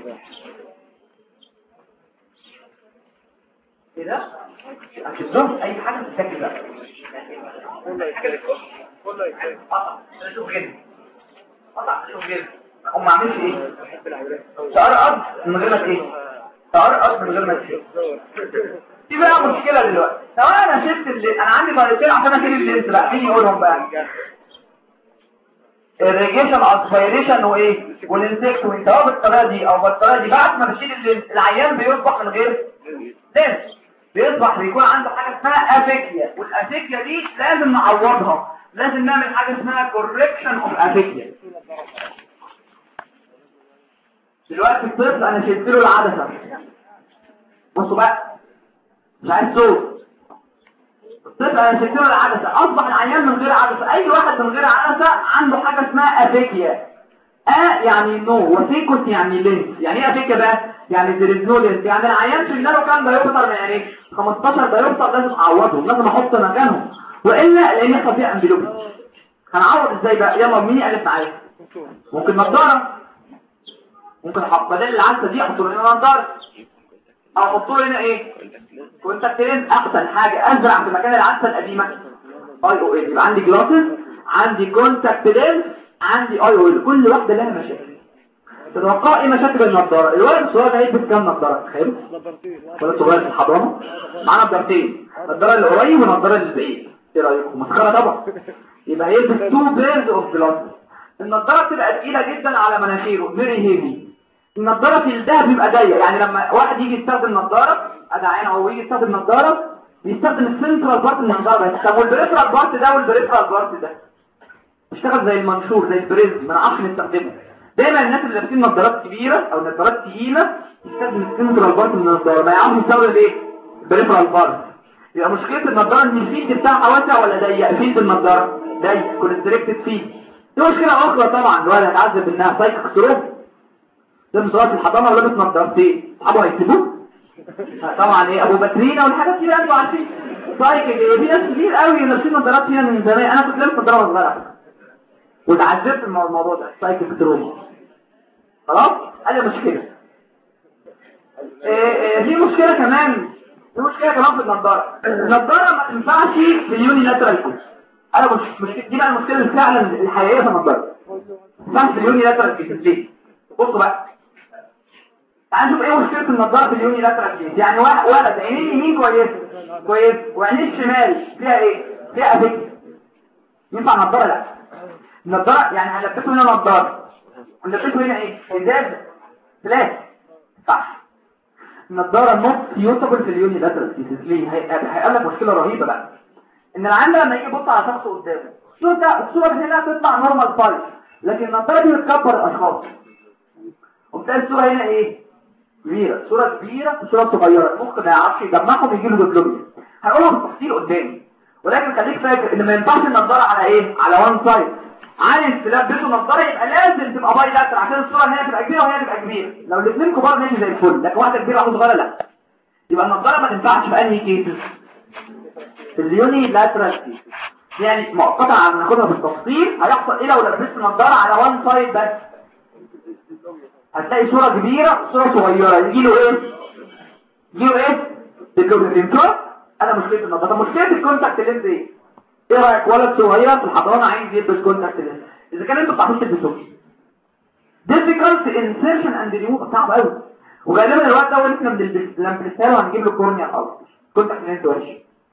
ايه ده هتشوفهم اي حاجه تتاكل بقى كله يتكلم كله يتكلم قطع شوف كده قطع شوف كده هم ما عملش ايه بحب العملية تقرقض من غير ما ايه تقرقض من غير ما تشيل دي بقى مشكله دلوقتي لو انا شلت اللي انا عندي طريقتين عشان اشيل اللينس بقى مين يقولهم بقى الريجيشن اسبيريشن وايه والانسكت سواء بالطريقه دي او بالطريقه دي بعد ما بشيل اللينس العيان بيصبح من غير لينس بيصبح بيكون عنده حاجه اسمها افيكيا والافيكيا دي لازم نعوضها لازم نعمل حاجه اسمها كوركشن اوف افيكيا دلوقتي الطفل انا شلت له العدسه بصوا بقى مش عايز صوت الطفل انا شلت له العدسه اصبح العيان من غير عدسه اي واحد من غير عدسه عنده حاجه اسمها افيكيا ا يعني نو وفيكوس يعني لينس يعني ايه افيكيا بقى يعني there is no lens يعني العيان شلنا له كام دايوبتر من عينيه 15 دايوبتر لازم اعوضهم لازم احط مكانهم والا لان يحصل فيها امبلوبيا هنعوض ازاي بقى يلا مين يالف معايا ممكن نضاره ممكن احط بدل العدسه دي احط له هنا نضاره او احط له هنا ايه كونتاكت لينز احسن حاجه ازرع في مكان العدسه القديمه اي او ال يبقى عندي جلاسز عندي كونتاكت لينز عندي اي او ال كل واحده لها مشاكل تتوقع ايه مشاكل النضاره الولد الصغير ده هيلبس كام نضاره تخيلوا الولد الصغير في الحضانه معاه نضارتين النضاره اللي قريب والنضاره اللي بعيد ايه رايكم مسخره طبعا يبقى هيلبس تو بيرز اوف جلاسز النضاره بتبقى تقيله جدا على مناخيره فيري هيفي النضاره في الذهب بيبقى ضيق يعني لما واحد يجي يستخدم نضاره ادي عين او يجي يستخدم نضاره بيستخدم السنترال بارت من النضاره بس طب والبريفرال بارت ده والبريفرال بارت ده بيشتغل زي المنشور زي البريزم ما نعرفش نستخدمه دايما الناس اللي لابسين نظارات كبيره او نظارات تقيله يستخدم السنترال بارت من النظاره ما يعرفش يستخدم ايه البريفرال بارت يبقى مشكله النظاره ان الفيلد بتاعها واسع ولا ضيق فيلد النظاره ضيق كونستريكتد فيلد دي مشكله اخرى طبعا الولد هيتعذب انها سايكك سروب لابس صلاه الحضانه ولابس نظارتين اصحابه هيكتبوه طبعا ايه ابو بكرينه والحاجات دي انتوا عارفين سايكك ايه في ناس كتير قوي لابسين نظارات هنا من زمان انا كنت لابس نظاره صغيره وتعذبت من الموضوع ده سايكك تروما خلاص ادي مشكله إيه إيه في مشكله كمان في مشكله كمان في النضاره النضاره ما تنفعش في اليوني لاترال كوز انا مش مش دي بقى المشكله اللي فعلا الحقيقيه في النضاره ما تنفعش في اليوني لاترال كوز ليه بصوا بقى تعال نشوف ايه مشكله النضاره في اليوني لاترال كوز يعني واحد ولد عينيه اليمين كويس كويس وعينيه الشمال فيها ايه فيها افكت ينفع نضاره لا النضاره يعني هنلبسه هنا نضاره ونلبسه هنا ايه ازاز ثلاث صح النضاره نوت يوتابل في اليوني لاترال كيسز ليه هيقابل لك مشكله رهيبه بقى ان العيان لما يجي يبص على شخص قدامه الصوره ده الصوره هنا تطلع نورمال فايل لكن النضاره دي بتكبر الاشخاص وبتلاقي الصوره هنا ايه كبيره صوره كبيره وصوره صغيره المخ ما يعرفش يجمعهم يجي له ديبلوميا هنقولها بالتفصيل قدامي ولكن خليك فاكر ان ما ينفعش النضاره على ايه على وان سايد عايز تلبسه نظاره يبقى لازم تبقى باي لاتر عشان الصوره هنا تبقى كبيره وهي تبقى كبيره لو الاثنين كبار ماشي زي الفل لكن واحده كبيره وواحده صغيره لا يبقى النظاره ما تنفعش في انهي كيسز في اليوني لاترال كيسز يعني مؤقتا عم ناخدها بالتفصيل هيحصل ايه لو لبست نظاره على وان سايد بس هتلاقي صوره كبيره وصوره صغيره يجي له ايه يجي له ايه ديكلوبينتور انا مشكله النظاره مشكله الكونتاكت لينز ايه ايه رايك ولد صغير في الحضانه عايز يلبس كونتاكت لينز اذا كان انتوا بتعرفوش تلبسوه difficult insertion and remove صعب قوي وغالبا الوقت ده اللي احنا بنلبس لما بنلبسها له هنجيب له كورنيا خالص كونتاكت لينز وحش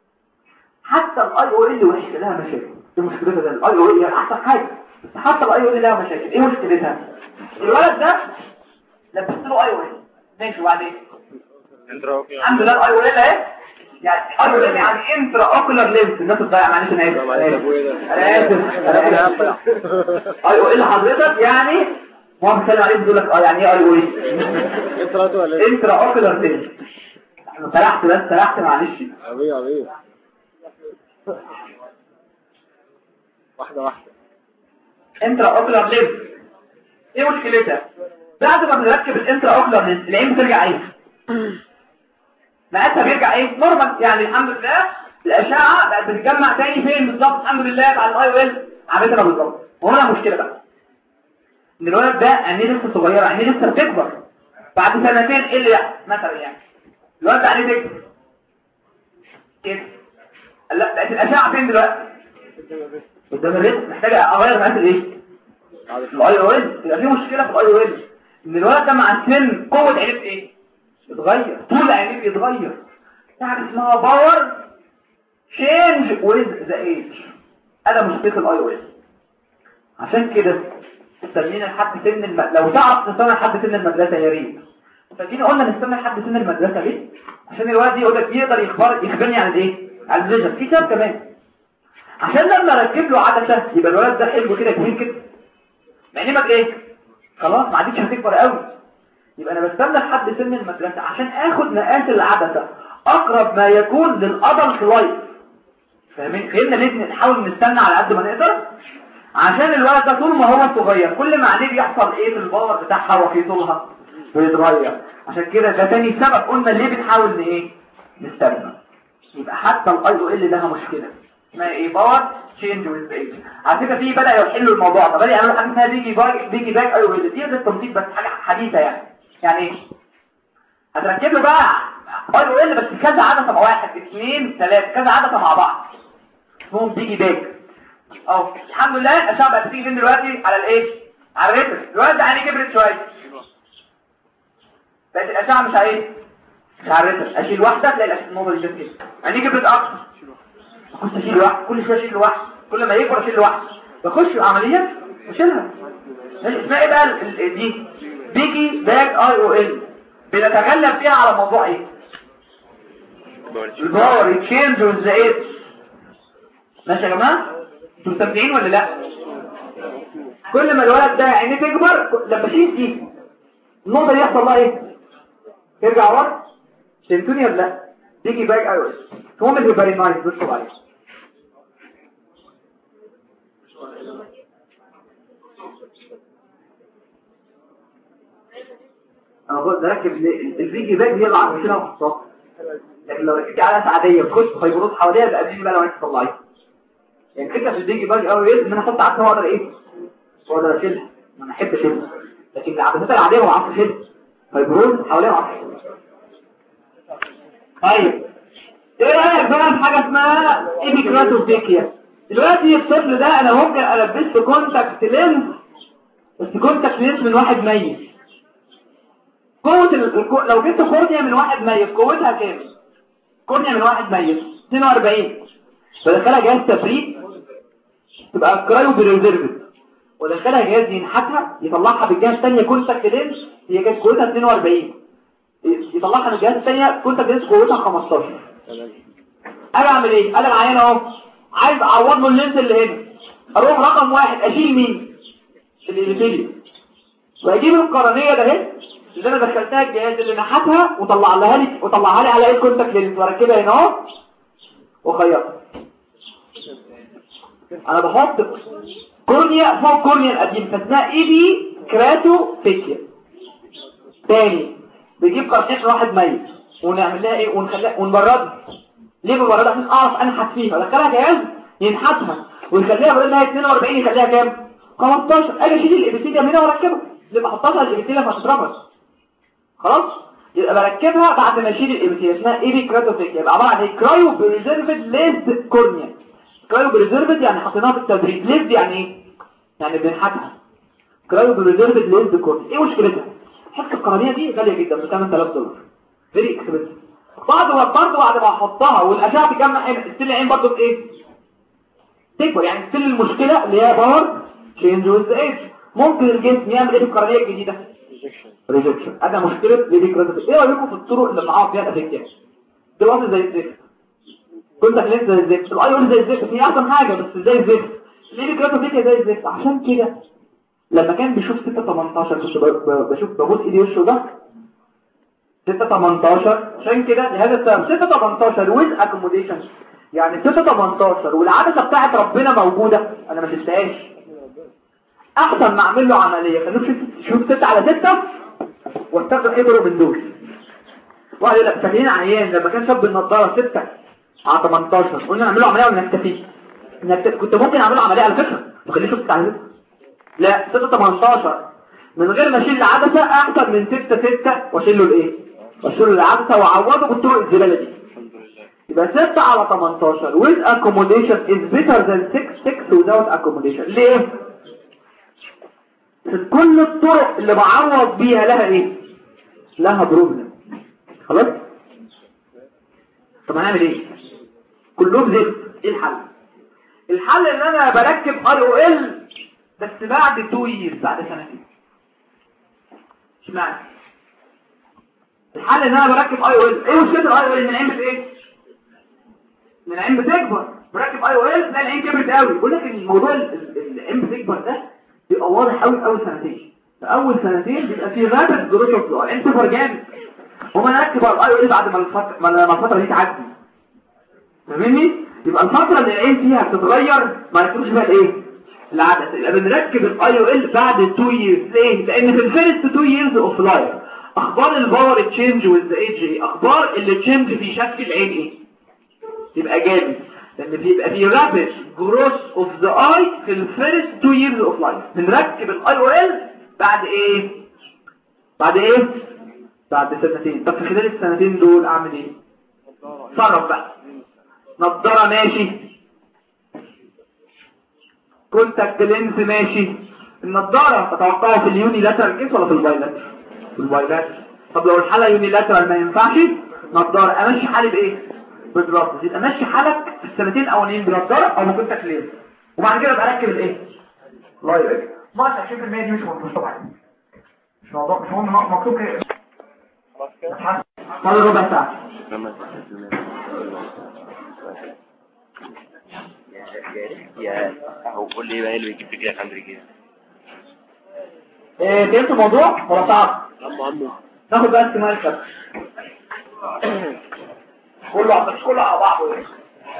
حتى الاي او ال وحش لها مشاكل دي مشكلتها ده الاي او ال احسن حاجه بس حتى الاي او ال لها مشاكل ايه مشكلتها الولد ده لبست له اي او ال ماشي وبعدين الحمد لله الاي او ال اهي يعني اي او ال يعني انترا اوكولار لينس الناس بتضيع معلش انا اسف انا اسف انا اسف اي او ال حضرتك يعني هو مثال عليه بيقول لك اه يعني ايه اي او ال انترا اوكولار لينس انا سرحت بس سرحت معلش عبيه عبيه واحدة واحدة انترا اوكلر لينس ايه مشكلتها بعد ما بنركب الانترا اوكلر لينس العين بترجع ايه مقاسها بيرجع ايه نورمال يعني الحمد لله الاشعه بقت بتتجمع تاني فين بالظبط الحمد لله بعد الاي او ال عملتنا بالظبط وهنا مشكله بقى ان الولد ده عينيه لسه صغيره عينيه لسه بتكبر بعد سنتين ايه اللي يحصل مثلا يعني الولد ده عينيه تكبر كده لا بقت الاشعه فين دلوقتي قدام الريست محتاجه اغير مقاس الايه الاي او ال يبقى في مشكله في الاي او ال ان الولد ده مع السن قوه عينيه ايه اتغير طول عينيه بيتغير تعرف اسمها باور تشينج ويز ذا ايج هذا مشكله الاي او ال عشان كده استنينا لحد سن الم... لو تعرف تستنى لحد سن المدرسه يا ريت فجينا قلنا نستنى لحد سن المدرسه ليه عشان الولد يقول لك يقدر يخبر يخبرني عن ايه عن الفيجن في سبب كمان عشان لما اركب له عدسه يبقى الولد ده حلو كده كبير كده مع ان ما ايه خلاص ما عادتش هتكبر قوي يبقى انا بستنى لحد سن المدرسه عشان اخد مقاس العدسه اقرب ما يكون للادلت لايف فاهمين فهمنا ليه نحاول نستنى على قد ما نقدر عشان الولد ده طول ما هو صغير كل ما عليه بيحصل ايه في الباور بتاعها وفي طولها بيتغير عشان كده ده تاني سبب قلنا ليه بنحاول ان ايه نستنى يبقى حتى الاي او ال لها مشكله اسمها ايه باور تشينج ويز ايج على فكره في بدا يحلوا الموضوع ده بدا يعملوا حاجه اسمها بيجي باك بيجي باك اي او ال دي ده التنطيط بس حاجه حديثه يعني يعني ايه هتركب له بقى اي او ال بس كذا عدسه مع واحد اثنين ثلاثه كذا عدسه مع بعض اسمهم بيجي باك اهو الحمد لله الاشعه بقت بتيجي فين دلوقتي على الايه على الريتم دلوقتي عينيه كبرت شويه بقت الاشعه مش على ايه مش على الريتم اشيل واحده تلاقي الاشعه النقطه دي كده عينيه كبرت اكتر اخش اشيل واحد كل شويه اشيل واحد كل ما يكبر اشيل واحد بخش العمليه واشيلها اسمها ايه بقى ال- ال- دي بيجي باك اي او ال بنتغلب فيها على موضوع ايه الباور تشينج والزائد ماشي يا جماعه انتوا مستمتعين ولا لا كل ما الولد ده عينيه تكبر ك- لما اشيل دي النقطه دي يحصل لها ايه ترجع ورا فهمتوني ولا لا بيجي باك اي او ال هم اللي فيري نايس بصوا عليه انا بقول ركب الفيجي باك دي اللي عم كده وحطها لكن لو ركبتي على عاديه تخش فيبروز حواليها يبقى قبلين بقى لو انت طلعتي يعني الفكره في الفيجي باك قوي ايه ان انا احط عدسه واقدر ايه واقدر اشيلها ما انا احب اشيلها لكن العدسات العاديه ما بعرفش اشيلها فيبروز حواليها ما بعرفش أشيلها. طيب ايه رايك بقى في حاجه اسمها ايبيكراتوفيكيا دلوقتي الطفل ده انا ممكن البسه كونتاكت لينز بس كونتاكت لينز من واحد ميت قوة ال... الكو- لو جبت كورنيا من واحد ميت قوتها كام؟ كورنيا من واحد ميت 42 بدخلها جهاز تفريد تبقى كرايو بريزيرفد ودخلها جهاز ينحتها يطلعها بالجهاز الثانية كونتاكت لينز هي كانت قوتها 42 يطلعها من الجهاز الثانية كونتاكت لينز قوتها 15 انا اعمل ايه انا العيان اهو عايز اعوض له اللينس اللي هنا اروح رقم واحد اشيل مين الاليفيليا واجيب القرنيه ده اهي اللي انا دخلتها الجهاز اللي نحتها وطلع لها لي وطلعها لي على ايه كونتاكت لينس واركبها هنا اهو واخيطها انا بحط كورنيا فوق كورنيا القديم فاسمها ايدي كراتو فيكيا تاني بنجيب قرنيه واحد ميت ونعمل لها ايه ونخليها ونبردها ليه ببردها عشان اعرف انحت فيها ادخلها جهاز ينحتها ويخليها بدل ما هي 42 يخليها كام 15 اجي اشيل الابيثيليا من هنا واركبها اللي بحطها الابيثيليا فهتترفض خلاص يبقى بركبها بعد ما اشيل الابيثيليا اسمها ايبي كراتوفيك يبقى عباره عن ايه كرايو بريزيرفد ليد كورنيا كرايو بريزيرفد يعني حطيناها في التبريد ليد يعني ايه يعني بنحتها كرايو بريزيرفد ليد كورنيا ايه مشكلتها حته القرنيه دي غاليه جدا ب 8000 دولار فيري اكسبنسيف بعد ما برضه بعد ما احطها والاشعه تجمع هنا ستيل العين برضه بايه تكبر يعني ستيل المشكله اللي هي باور تشينج ويز ايج ممكن الجسم يعمل ايه في القرنيه الجديده ريجكشن انا مشكله ليدي كريتيف ايه رايكم في الطرق اللي معاها فيها الافكت دلوقتي زي الزفت كنت خليت زي الزفت الاي يقول زي الزفت هي احسن حاجه بس زي الزفت ليدي كريتيف زي الزفت عشان كده لما كان بيشوف 6 18 كنت ب- ب- بشوف ببص ايدي وشه ده 6 18 عشان كده لهذا السبب 6 18 ويز اكوموديشن يعني 6 18 والعدسه بتاعت ربنا موجوده انا ما شفتهاش احسن ما اعمل له عمليه خلوه شوف شوف 6 على 6 واستخدم ابره من دول واحد يقول لك فاكرين عيان لما كان شاب النضاره 6 على 18 قلنا نعمل له عمليه ولا نكتفي نكتفي كنت ممكن اعمل له عمليه على فكره ما خليش 6 على 6 لا 6 18 من غير ما اشيل العدسه احسن من 6 6 واشيل له الايه واشيل له العدسه واعوضه بالطرق الزباله دي يبقى 6 على 18 with accommodation is better than 6 6 without accommodation ليه في كل الطرق اللي بعوض بيها لها ايه لها بروبلم خلاص طب هنعمل ايه كلهم زفت ايه الحل الحل ان انا بركب ار او ال بس بعد 2 ييرز بعد سنتين اشمعنى الحل ان انا بركب اي او ال ايه مشكله الاي او ال ان العين بت ايه ان العين بتكبر بركب اي او ال تلاقي العين كبرت قوي بقول لك الموضوع ال- ال- العين بتكبر ده بيبقى واضح قوي في اول سنتين في اول سنتين بيبقى في رابد جروث اوف العين تكبر جامد هما نركب الاي او ال بعد ما الفتره ما ما الفتره دي تعدي فاهمني يبقى الفتره اللي العين فيها بتتغير ما يكونش بقى ايه العدسه يبقى بنركب الاي او ال بعد 2 ييرز ليه لان في الفيرست 2 ييرز اوف لايف اخبار الباور تشينج وذ ايج ايه اخبار اللي تشينج في شكل العين ايه يبقى جامد لان بيبقى في رابid growth اوف ذا اي في الفيرست 2 ييرز اوف لايف بنركب الاي او ال بعد ايه بعد ايه بعد سنتين طب في خلال السنتين دول اعمل ايه صرف بقى نضاره ماشي كونتاكت لينز ماشي النضاره تتوقعها في اليوني لاترال كيس ولا في البايلاترال في البايلاترال طب لو الحاله يوني لاترال ما ينفعش نضاره امشي حالي بايه بالدراسه يبقى ماشي حالك في السنتين الاولانيين بنضاره او بكونتاكت لينز وبعد كده ابقى اركب الايه الله يبارك ما 20% دي مش مش طبعا مش موضوع مش مهم مكتوب كده فاضل ربع ساعه يا هو قول لي بقى ايه اللي بيجيب رجلك عند رجلك ايه فهمت الموضوع ولا صعب عمو عمو ناخد بقى استماع الكلام كله على كله على بعضه ايه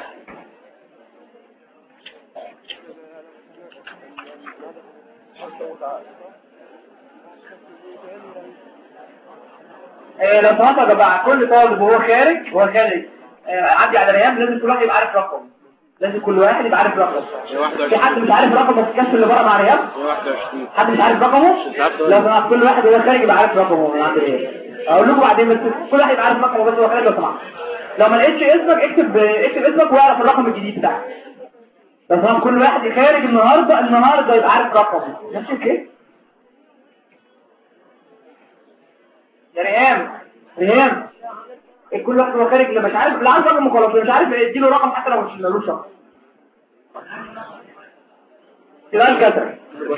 إيه لو سمحت يا جماعه كل طالب وهو خارج وهو خارج آه، عدي على ريان لازم كل واحد يبقى عارف رقم لازم كل واحد يبقى عارف رقم في حد مش عارف رقمه في الكشف اللي بره مع ريان 21 حد مش عارف رقمه لو سمحت كل واحد وهو خارج يبقى عارف رقمه من عند ايه اقول لكم بعدين بس كل واحد يبقى عارف رقمه بس هو خارج لو سمحت لو ما لقيتش اسمك اكتب اكتب اسمك واعرف الرقم الجديد بتاعك لو سمحت كل واحد خارج النهارده النهارده يبقى عارف رقمه ماشي اوكي يا ريهام ريهام إيه كل واحد وهو خارج اللي مش عارف اللي عارف رقمه خلاص اللي مش عارف اديله رقم حتى لو مش ملوش رقم سؤال كتر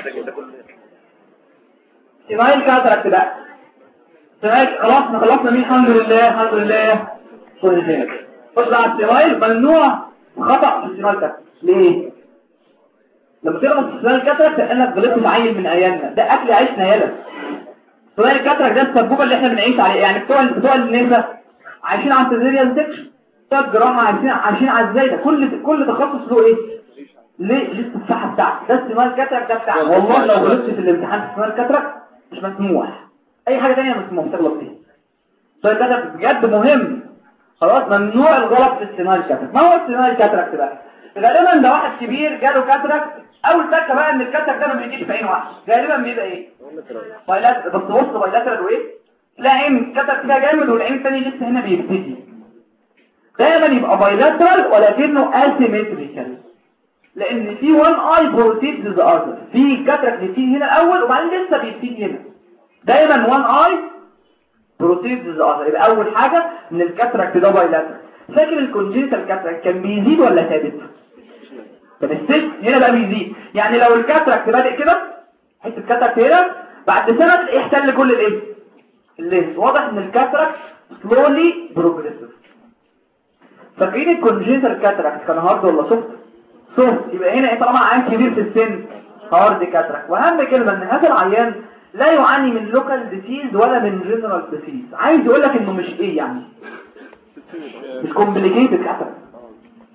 سمايل كاتراكت بقى سمايل خلاص احنا خلصنا مين الحمد لله الحمد لله كل شيء خش بقى على السمايل ممنوع خطأ في السمايل كاتراكت ليه؟ لما تغلط في السمايل كاتراكت كأنك غلطت في عيل من عيالنا ده أكل عيشنا يالا سمايل كاتراكت ده السبوبة اللي احنا بنعيش عليه يعني بتوع بتوع النساء عايشين على السيزيريان سيكشن بتوع الجراحة عايشين عايشين على الزايدة كل كل تخصص له ايه؟ ليه ليه التفاحة بتاعتي ده السمايل كاتراكت ده بتاعي والله لو غلطت في الامتحان في السمايل كاتراكت مش مسموح اي حاجة تانية مسموح تغلط فيها السمايل كاتراكت بجد مهم خلاص ممنوع الغلط في السمايل كاتراكت ما هو السمايل كاتراكت بقى غالبا ده واحد كبير جاله كاتراكت اول تكه بقى ان الكاتراكت ده ما بيجيش في عين واحد غالبا بيبقى ايه بايلات بس بص بايلاترال وايه لا عين الكاتراكت فيها جامد والعين الثانيه لسه هنا بيبتدي دايما يبقى بايلاترال ولكنه اسيمتريكال لان في وان اي بروتيد ذا اذر في كاتراكت بيبتدي هنا الاول وبعدين لسه بيبتدي هنا دايما وان اي بروتيد ذا اذر يبقى اول حاجه ان الكاتراكت ده بايلاترال فاكر الكونجنتال كاتراكت كان بيزيد ولا ثابت كان السيست هنا بقى بيزيد يعني لو الكاتراكت بادئ كده حته الكاتراكت هنا بعد سنه تلاقيه احتل كل الايه اللينس واضح ان الكاتراكت سلولي بروجريسيف فاكرين الكونجنتال كاتراكت كان هارد ولا سوفت سوفت يبقى هنا ايه طالما عيان كبير في السن هارد كاتراكت واهم كلمه ان هذا العيان لا يعاني من لوكال ديسيز ولا من جنرال ديسيز عايز يقول لك انه مش ايه يعني مش كومبليكيتد كاتراكت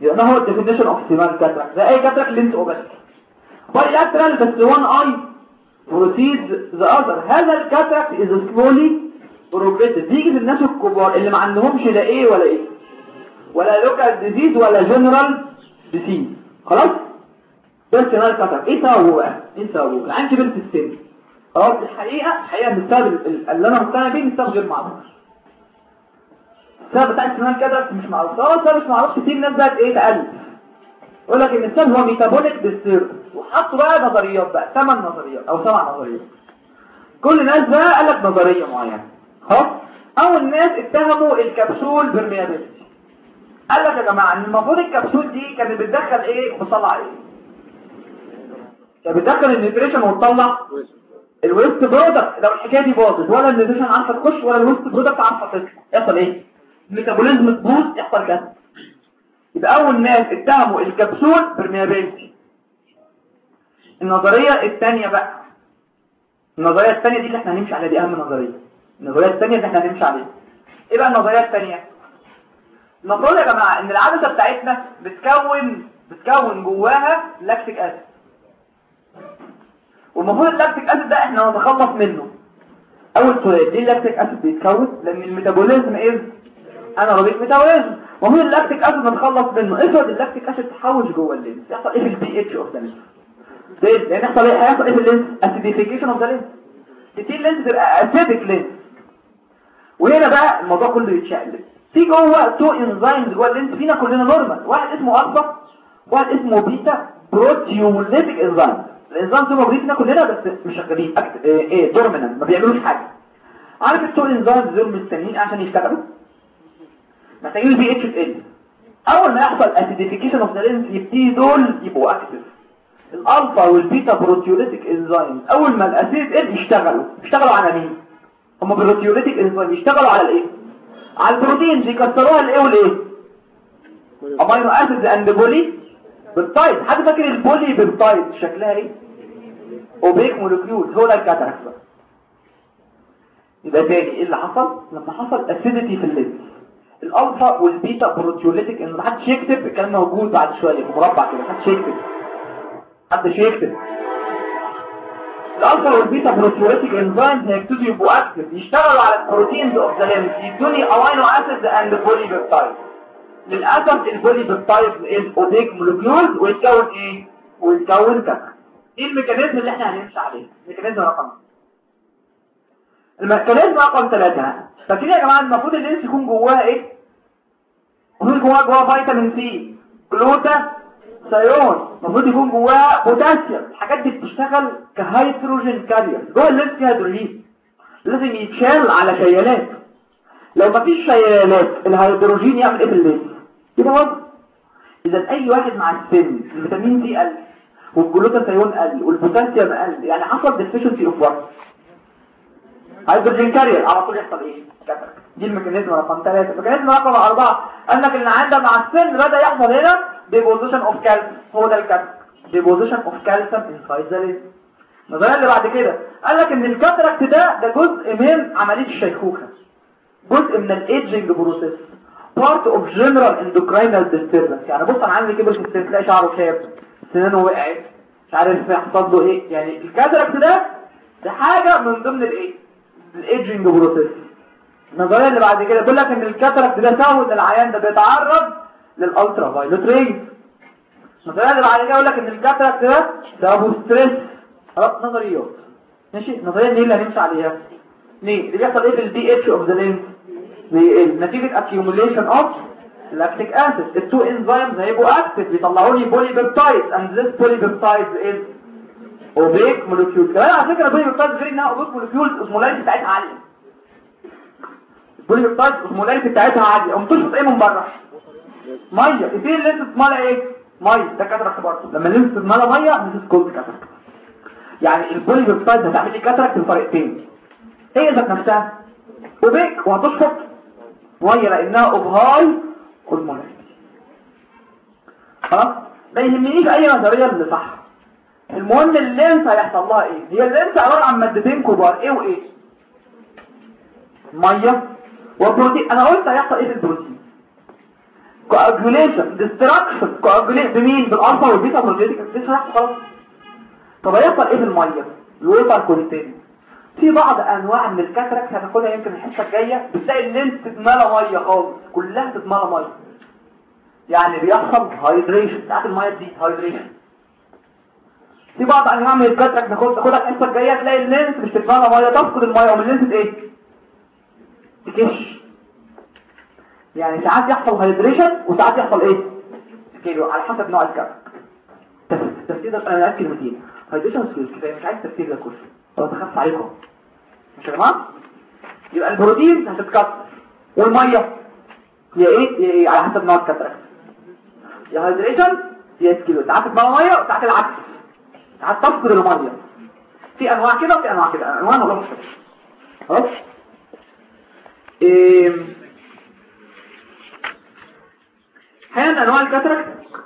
يبقى ما هو الديفينيشن اوف سيمال كاتراكت ده اي كاتراكت لينس اوباسيتي باي لاترال بس وان اي بروسيد ذا اذر هذا الكاتراكت از سلولي بروجريسيف بيجي في الناس الكبار اللي ما عندهمش لا ايه ولا ايه ولا لوكال ديزيز ولا جنرال ديزيز خلاص ده سيمال كاتراكت ايه سببه بقى ايه سببه عندي بنت السن خلاص الحقيقه الحقيقه السبب اللي انا مقتنع بيه السبب غير معروف السبب بتاع السنان كده مش معروف اه السبب مش معروف كتير الناس بقت ايه تقلب يقول لك ان السبب هو ميتابوليك ديستيرب وحطوا بقى نظريات بقى ثمان نظريات او سبع نظريات كل الناس بقى قال لك نظريه معينه خلاص اول ناس اتهموا الكبسول برميابيلتي قال لك يا جماعه ان المفروض الكبسول دي كانت بتدخل ايه وبتطلع ايه كانت بتدخل النيوتريشن وتطلع الويست برودكت لو الحكايه دي باظت ولا النيوتريشن عارفه تخش ولا الويست برودكت عارفه تطلع يحصل ايه الميتابوليزم تبوظ يحصل كده يبقى اول ناس اتهموا الكبسول برميابيلتي النظريه الثانيه بقى النظريه الثانيه دي اللي احنا هنمشي عليها دي اهم نظريه النظريه الثانيه اللي احنا هنمشي عليها ايه بقى النظريه الثانيه المفروض يا جماعه ان العدسه بتاعتنا بتكون بتكون جواها لاكتيك اسيد والمفروض اللاكتيك اسيد ده احنا نتخلص منه اول سؤال ليه اللاكتيك اسيد بيتكون لان الميتابوليزم ايه انا ربيت ميتابوليزم ومين اللاكتيك اسيد نتخلص منه افرض اللاكتيك اسيد تحوش جوه اللينس يحصل ايه في البي اتش اوف ذا لينس لان يحصل ايه هيحصل ايه في اللينس اسيديفيكيشن اوف ذا لينس تبتدي اللينس تبقى اسيدك لينس وهنا بقى الموضوع كله يتشقلب في جوه تو انزيمز جوه اللينس فينا كلنا نورمال واحد اسمه الفا واحد اسمه بيتا بروتيوليتيك انزيم الانزيم دول موجودين فينا كلنا بس مش شغالين ايه دورمينال ما بيعملوش حاجه عارف التو انزيمز دول مستنيين عشان يشتغلوا محتاجين البي اتش ال اول ما يحصل اسيديفيكيشن اوف ذا لينس يبتدي دول يبقوا اكتف الالفا والبيتا بروتيوليتيك انزيم اول ما الاسيد ال يشتغلوا يشتغلوا على مين هم بروتيوليتيك انزيم يشتغلوا على الايه على البروتينز يكسروها الايه والايه امينو اسيد اند بولي بالتايد حد فاكر البولي بالتايد شكلها ايه اوبيك مولكيول هو ده الكاتاراكت يبقى تاني ايه اللي حصل لما حصل اسيديتي في اللينس الالفا والبيتا بروتيوليتيك ان محدش يكتب الكلام موجود بعد شويه في مربع كده محدش يكتب محدش يكتب الالفا والبيتا بروتيوليتيك انزيمز هيبتدوا يبقوا اكتف يشتغلوا على البروتينز اوف ذا ليمف يدوني امينو اسيدز اند بولي بيبتايد للاسف البولي بيبتايد از اوديك مولكيولز ويتكون ايه ويتكون كذا ايه الميكانيزم اللي احنا هنمشي عليه الميكانيزم رقم الميكانيزم رقم ثلاثة فاكرين يا جماعه المفروض اللينس يكون جواه ايه المفروض جواه جواه فيتامين سي جلوتا سيون المفروض يكون جواه بوتاسيوم الحاجات دي بتشتغل كهيدروجين كارير جوه اللينس فيها هيدروجين لازم يتشال على شيالات لو مفيش شيالات الهيدروجين يعمل ايه في اللينس يبقى وضع اذا اي واحد مع السن الفيتامين دي قل والجلوتاثيون قل والبوتاسيوم قل يعني حصل ديفيشنسي اوف وات هيدروجين كارير على طول يحصل ايه كتر دي الميكانيزم رقم 3 الميكانيزم رقم 4 قال لك ان عندنا مع السن بدا يحصل هنا ديبوزيشن اوف كالسيوم هو ده الكتر ديبوزيشن اوف كالسيوم انسايد ذا ليد النظريه اللي بعد كده قال لك ان الكاتراكت ده ده جزء من عمليه الشيخوخه جزء من الايدجنج بروسيس بارت اوف جنرال اندوكراينال ديستربنس يعني بص انا عندي كبر في السن تلاقي شعره شاب سنانه وقعت مش عارف يحصل له ايه يعني الكاتراكت ده ده حاجه من ضمن الايه الايدجنج بروسيس النظريه اللي بعد كده بيقول لك ان الكاتراكت ده سبب ان العيان ده بيتعرض للالترا فايلوت ريز النظريه اللي بعد كده يقول لك ان الكاتراكت ده سببه ستريس خلاص نظريات ماشي النظريه دي اللي هنمشي عليها ليه اللي بيحصل ايه في البي اتش اوف ذا لينس نتيجه اكيوميليشن اوف لاكتيك اسيد التو انزيمز هيبقوا اكتف بيطلعوا لي بولي بيبتايد اند ذس بولي بيبتايد از اوبيك مولكيول كمان على فكره البولي بيبتايد غير انها اوبيك مولكيول الاسمولاريتي بتاعتها عاليه البولي بيبتايد الاسمولاريتي بتاعتها عاليه قوم تشرب ايه من بره ميه ايه اللي انت تملى ايه ميه ده كاتراكت برضه لما اللي انت تملى ميه ذس كولد كاتراكت يعني البولي بيبتايد هتعمل لي كاتراكت بطريقتين هي ذات نفسها اوبيك وهتشفط ميه لانها اوبهاي هرمونات خلاص ما يهمنيش اي نظريه اللي صح المهم اللينس هيحصل لها ايه هي اللينس عباره عن مادتين كبار ايه وايه ميه وبروتين انا قلت هيحصل ايه في البروتين كواجوليشن ديستراكشن كواجوليت بمين بالالفا والبيتا بروتيتيك دي شرحت خلاص طب هيحصل ايه في الميه الويبر كونتين في بعض انواع من الكاتراكت هناخدها يمكن الحصه الجايه بتلاقي اللينس تتملى ميه خالص كلها تتملى ميه يعني بيحصل هايدريشن بتاعت الميه دي هايدريشن في بعض انواع من الكاتراكت ناخد ناخدها الحصه الجايه تلاقي اللينس مش تتملى ميه تفقد الميه ومن اللينس ايه تكش يعني ساعات يحصل هايدريشن وساعات يحصل ايه سكيلو على حسب نوع الكاتراكت التفسير ده انا عايز كلمتين هايدريشن وسكيلو كفايه مش عايز تفسير ده كله هو تخف عليكم مش يا جماعه يبقى البروتين هتتكسر والميه هي ايه هي إيه؟ على حسب نوع الكاتراكت يا هايدريشن يا سكيلو ساعات تبقى ميه وساعات العكس ساعات تفقد الميه في انواع كده وفي انواع كده انواع ولا مختلفه خلاص ايه احيانا انواع الكاتراكت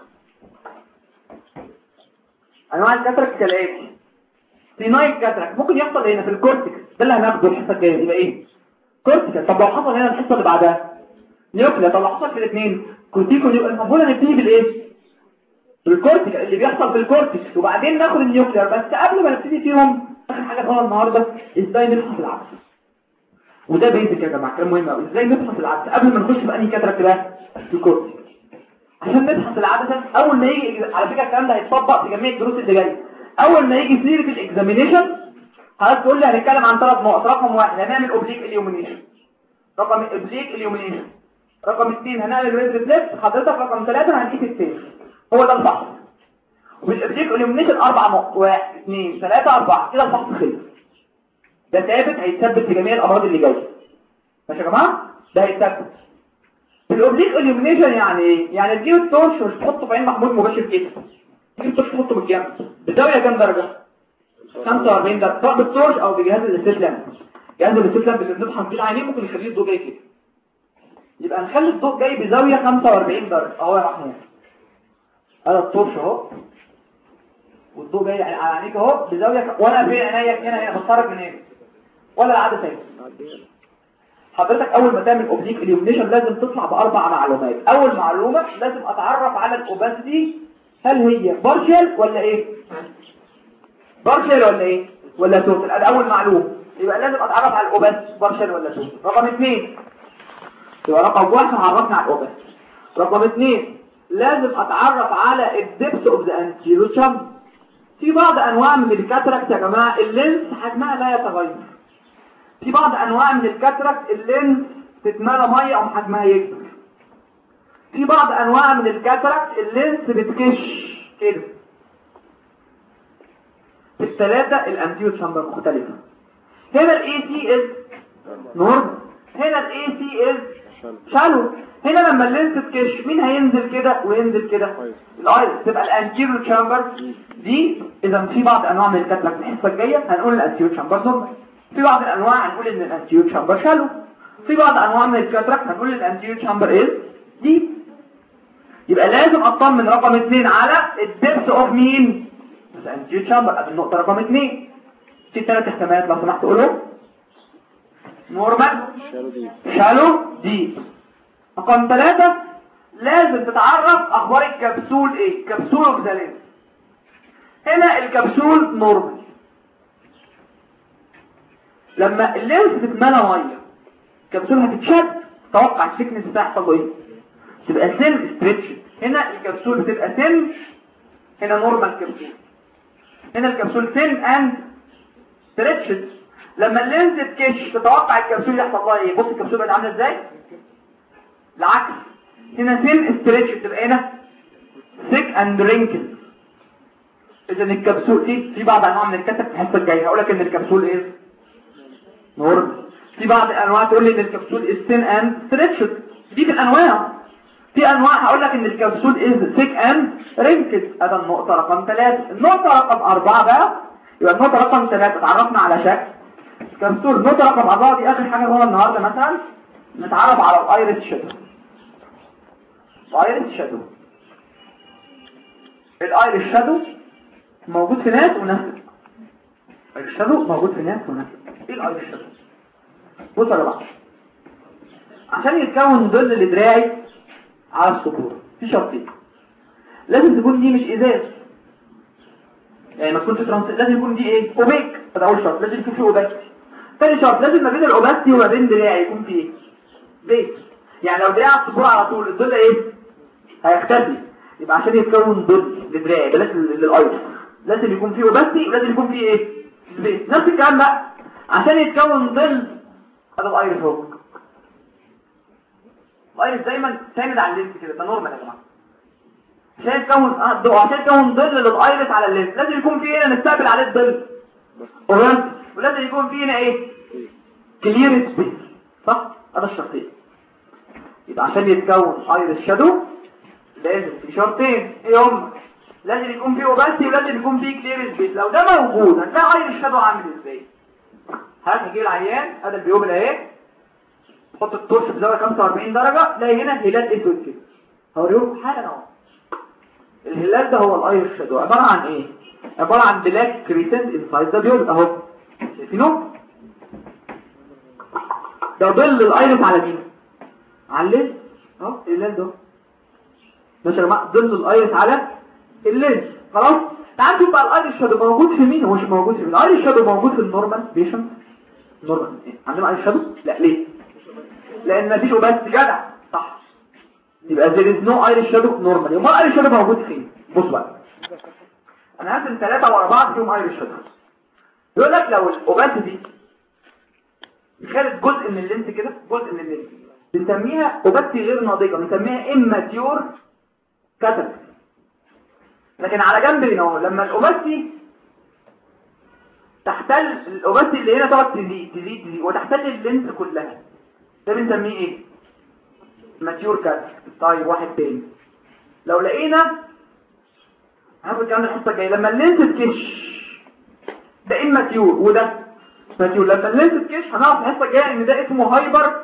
انواع الكاتراكت كالاتي سينايل كاتراكت ممكن يحصل هنا في الكورتكس ده اللي هناخده الحصه الجايه يبقى ايه كورتكس طب لو حصل هنا الحصه اللي بعدها نيوكليا طب لو حصل في الاثنين كورتيكو يبقى المفروض نبتدي بالايه بالكورتكس اللي بيحصل في الكورتكس وبعدين ناخد النيوكلير بس قبل ما نبتدي فيهم اخر حاجه هو النهارده ازاي نفحص العدسه وده بيزك يا جماعه كلام مهم قوي ازاي نفحص العدسه قبل ما نخش في انهي كاتراكت بقى في الكورتكس عشان نبحث العدسه اول ما يجي على فكره الكلام ده هيتطبق في جميع الدروس اللي جايه اول ما يجي سيره الاكزامينيشن حضرتك تقول لي هنتكلم عن ثلاث نقط رقم واحد هنعمل اوبليك اليومينيشن رقم اوبليك اليومينيشن رقم اثنين هنعمل ريد ريفلكس حضرتك رقم ثلاثة هنقيس السير هو ده الفحص وبالاوبليك اليومينيشن اربع نقط واحد اثنين ثلاثة اربعة كده الفحص خلص ده ثابت هيتثبت في جميع الامراض اللي جايه ماشي يا جماعه ده هيتثبت الاوبليك اليومينيشن يعني ايه يعني تجيب التورش مش تحطه في عين محمود مباشر كده تجيب التورش تحطه بالجنب بزاويه كام درجه 45 درجه سواء بالتورش او بجهاز الاستسلام جهاز الاستسلام اللي بنطحن فيه العينين ممكن يخليه الضوء جاي كده يبقى نخلي الضوء جاي بزاويه 45 درجه اهو يا محمود هذا التورش اهو والضوء جاي على عينيك اهو بزاويه وانا في عينيا هنا هنا بتفرج من هنا ولا العدسه هنا حضرتك اول ما تعمل اوبليك اليومينيشن لازم تطلع باربع معلومات اول معلومه لازم اتعرف على الاوباسيتي هل هي بارشل ولا ايه بارشل ولا ايه ولا توتال ادي اول معلومه يبقى لازم اتعرف على الاوباسيتي بارشل ولا توتال رقم اثنين يبقى رقم واحد عرفنا على الاوباسيتي رقم اثنين لازم اتعرف على الدبس اوف ذا انتيرو في بعض انواع من الكاتراكت يا جماعه اللينس حجمها لا يتغير في بعض انواع من الكاتراكت اللينس تتملى ميه او حجمها يكبر في بعض انواع من الكاتراكت اللينس بتكش كده في الثلاثه الانتيو تشامبر مختلفه هنا الاي سي از نورمال هنا الاي سي از شالو هنا لما اللينس تكش مين هينزل كده وينزل كده الايرس تبقى الانتيريور تشامبر دي اذا في بعض انواع من الكاتراكت الحصه الجايه هنقول الانتيريور تشامبر نورمال في بعض الانواع هنقول ان الانتيريور تشامبر شالو في بعض انواع من الكاتراكت هنقول ان الانتيريور تشامبر ايه دي يبقى لازم اطمن رقم اثنين على الدبس اوف مين الانتيريور تشامبر ادي النقطه رقم اثنين في ثلاث احتمالات لو سمحت قولهم نورمال شالو دي رقم ثلاثة لازم تتعرف اخبار الكبسول ايه كبسول اوف ذا لينس هنا الكبسول نورمال لما اللينس تتملى ميه الكبسول هتتشد توقع السكنس بتاعها يحصل له ايه تبقى سن ستريتش هنا الكبسول بتبقى سن هنا نورمال كبسول هنا الكبسول سن اند ستريتش لما اللينس تكش تتوقع الكبسول يحصل لها ايه بص الكبسول بقت عامله ازاي العكس هنا سن ستريتش بتبقى هنا ثيك اند رينكل اذا الكبسول دي في بعض انواع من الكتف في الحصه الجايه هقول لك ان الكبسول ايه نورمال في بعض الانواع تقول لي ان الكبسول از ثين اند ستريتشد دي في الانواع في انواع هقول لك ان الكبسول از ثيك اند رينكل هذا النقطه رقم 3 النقطه رقم 4 بقى يبقى النقطه رقم 3 اتعرفنا على شكل الكبسول النقطه رقم 4 دي اخر حاجه هو النهارده مثلا نتعرف على الايرس شادو الايرس شادو الايرس شادو موجود في ناس وناس الشادو موجود في ناس وناس ايه الايرس شادو بصوا يا جماعه عشان يتكون ظل لدراعي على السطور في شرطين لازم تكون دي مش ازاز يعني ما تكونش ترانس لازم يكون دي ايه اوبيك ده اول شرط لازم يكون في اوباكتي تاني شرط لازم ما بين الاوباكتي وما بين دراعي يكون في ايه بيت يعني لو دراعي على السطور على طول الظل ايه هيختفي يبقى عشان يتكون ظل لدراعي بلاش للايرس لازم يكون في اوباكتي ولازم يكون في ايه بيت نفس الكلام بقى عشان يتكون ظل هذا الايرس اهو الايرس دايما ساند على اللينس كده ده نورمال يا جماعه عشان يتكون اه عشان يتكون ظل للايرس على اللينس لازم يكون في هنا نستقبل عليه الظل اورنج ولازم يكون في هنا ايه كلير سبيس صح هذا الشرطين يبقى عشان يتكون ايرس شادو لازم في شرطين ايه هم لازم يكون فيه اوباسيتي ولازم يكون فيه كلير سبيس لو ده موجود هتلاقي ايرس شادو عامل ازاي هات نجيب العيان ادي البيوبل اهي تحط التورش بزاويه 45 درجه تلاقي هنا هلال اسود كده هوريكم حالا اهو الهلال ده هو الاير شادو عباره عن ايه عباره عن بلاك كريسنت انسايد ذا بيوبل اهو شايفينه ده ظل الايرس على مين على الليل اهو الهلال ده ماشي يا جماعه ظل الايرس على الليل خلاص تعال نشوف بقى الايرس شادو موجود في مين ومش موجود في مين الايرس شادو موجود في النورمال بيشنت نورمال عندنا ايرس شادو لا ليه لان مفيش بس جدع صح يبقى there is no Irish shadow normal يبقى الايرش شادو موجود فين بص بقى انا هرسم ثلاثة ورا بعض فيهم ايرش شادو يقول لك لو الاوبات دي خدت جزء من اللينس كده جزء من اللينس بنسميها اوباتي غير ناضجه بنسميها immature كاتب لكن على جنب هنا اهو لما الاوباتي تحتل الاوباتي اللي هنا تقعد تزيد تزيد تزيد وتحتل اللينس كلها ده بنسميه ايه ماتيور كات طيب واحد تاني لو لقينا هاخد الكلام ده الحصه الجايه لما اللينس تكش ده ايه ماتيور وده ماتيور لما اللينس تكش هنعرف الحصه الجايه ان ده اسمه هايبر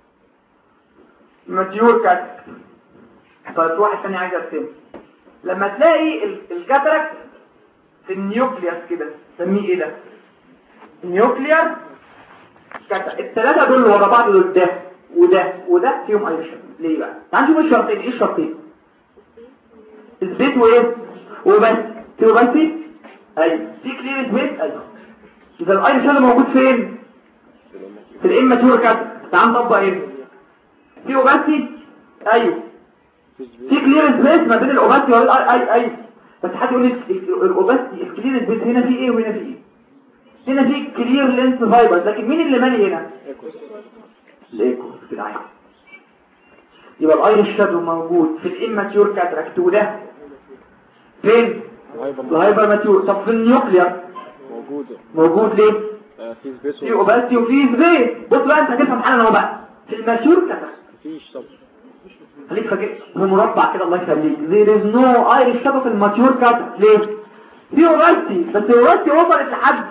ماتيور كات طيب واحد تاني عايز ارسمه لما تلاقي الكاتراكت في النيوكليوس كده سميه ايه ده النيوكليير الثلاثة دول ورا بعض دول ده وده وده فيهم ايرش ليه بقى تعال نشوف الشرطين ايه الشرطين الزيت وايه وبس في بس ايوه في كلير سبيس ايوه اذا الايرش اللي موجود فين في الاماتور كات تعال نطبق ايه في اوباسي ايوه في كلير سبيس ما بين الاوباسي والاي ايوه بس حد يقول لي الاوباسي الكلير سبيس هنا في ايه وهنا في ايه هنا في كلير لينس فايبر لكن مين اللي مالي هنا الايكو في العين يبقى الايرش شادو موجود في الاماتيور كاتراكت وده فين الهايبر ماتيور طب في النيوكلير موجودة موجود ليه آه، في سبيس في اوباستي وفي سبيس بص بقى انت هتفهم حالا اهو بقى في الماتيور كاتراكت مفيش طب خليك فاكر هو مربع كده الله يخليك there is no Irish shadow في الماتيور كاتراكت ليه في اوباستي بس اوباستي وصلت لحد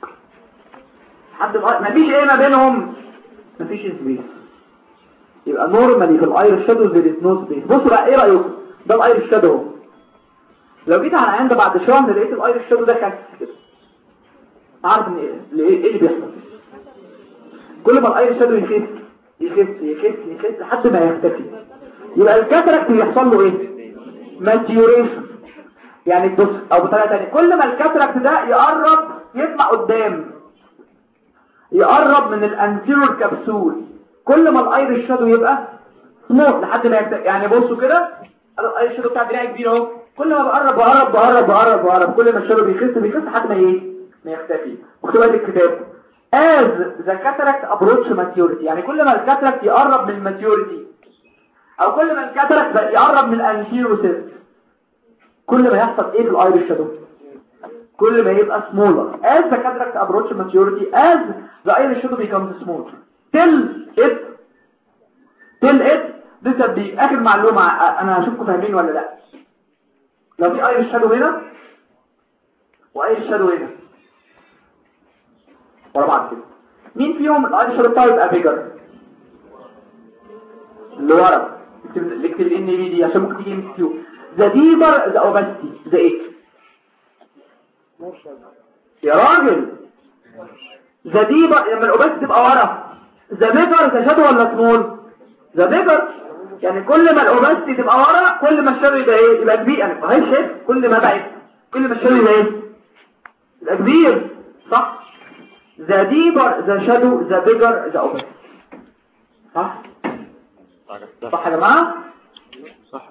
حد ما فيش ايه ما بينهم ما فيش سبيس يبقى نورمالي في الاير شادو there is no space بصوا بقى ايه رايكم ده الاير شادو اهو لو جيت على عند بعد شهر لقيت الاير شادو ده خف كده عارف ان ايه ايه اللي بيحصل كل ما الاير شادو يخف يخف يخف يخف لحد ما يختفي يبقى الكاتراكت بيحصل له ايه ماتيوريشن يعني بص او بطريقه ثانيه كل ما الكاتراكت ده يقرب يطلع قدام يقرب من الانتيرور كبسول كل ما الايرش شادو يبقى سموث لحد ما يبدأ يعني بصوا كده الايرش شادو بتاع دراعي كبير اهو كل ما بقرب بقرب بقرب بقرب بقرب كل ما الشادو بيخس بيخس لحد ما ايه ما يختفي مكتوب في الكتاب as the cataract approach maturity يعني كل ما الكاتراكت يقرب من الماتيوريتي او كل ما الكاتراكت يقرب من الانتيرور سيست كل ما يحصل ايه في الايرش شادو كل ما يبقى smaller as the cataract approach maturity as the iris shadow becomes smaller till it till it لسه دي اخر معلومة انا هشوفكم فاهمين ولا لا لو في ايرش شادو هنا وايرش شادو هنا ورا بعض كده مين فيهم الايرش شادو بتاعه يبقى بيجر اللي ورا اكتب اكتب الان بي دي عشان ممكن تيجي ام كيو ذا ديبر ذا اوباستي ذا ايه يا راجل ذا ديبر لما الاوباستي تبقى ورا ذا بيجر ذا شادو ولا سمول ذا بيجر يعني كل ما الاوبستي تبقى ورا كل ما الشر يبقى ايه يبقى كبير يعني هي شايف كل ما بقى كل ما الشر يبقى ايه يبقى كبير صح ذا ديبر ذا شادو ذا بيجر ذا اوبستي صح صح يا جماعه صح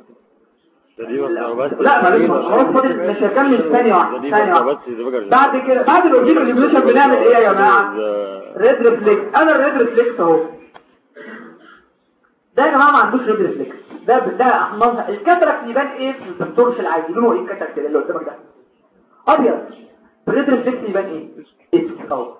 لا معلش خلاص فاضل مش هكمل ثانيه واحده ثانيه واحده بعد كده بعد الاوجيك ريفوليوشن بنعمل ايه يا جماعه ريد ريفلكس انا الريد ريفلكس اهو ده يا جماعه ما عندوش ريد ريفلكس ده ده احمر الكاتراكت يبان ايه في الدكتور العادي لونه ايه الكاتراكت اللي قدامك ده ابيض الريد ريفلكس يبان ايه اسود اهو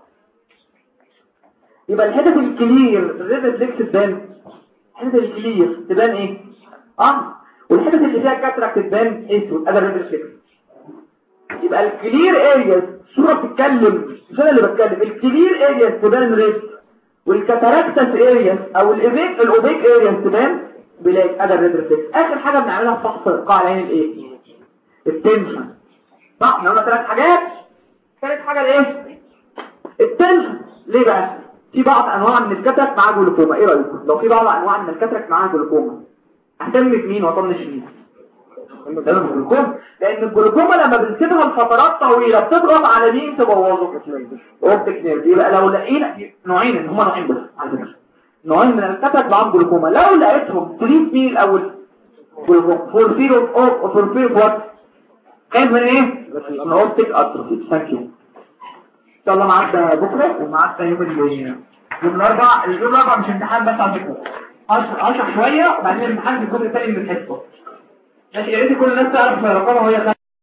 يبقى الحتت الكلير الريد ريفلكس تبان الحتت الكلير تبان ايه اه والحتت اللي فيها كاتراكت تبان اسود ادي الريد ريفلكس يبقى الكلير ارياز صورة بتتكلم مش انا اللي بتكلم الكلير ارياز تبان ريد والكاتاراكتس ارياز او الاوبيك الاوبيك ارياز تبان بلاك ادي الريد ريفلكس اخر حاجه بنعملها في فحص قاع العين الايه التنشن صح احنا قلنا ثلاث حاجات ثالث حاجه الايه التنشن ليه بقى في بعض انواع من الكاتراكت معاه جلوكوما ايه رايكم لو في بعض انواع من الكاتراكت معاه جلوكوما اهتم بمين واطنش مين اهتم بالجلوكوما لان الجلوكوما لما بنسيبها لفترات طويله بتضغط على مين تبوظه اوبتيك نيرف يبقى لو لقينا نوعين ان هما نوعين بس على فكره نوعين من الكاتراكت معاهم جلوكوما لو لقيتهم تريد مين الاول جلوكوما فورفير اوف فورفير وات كان من ايه من اوبتيك اتروفي ثانك يو ان شاء الله معاك بكره ومعاك يوم ال- يوم الاربع اليوم الاربع مش امتحان بس على فكره اشرح اشرح شويه وبعدين الامتحان في الجزء الثاني من الحصه ماشي يا ريت كل الناس تعرف رقمها وهي خارجه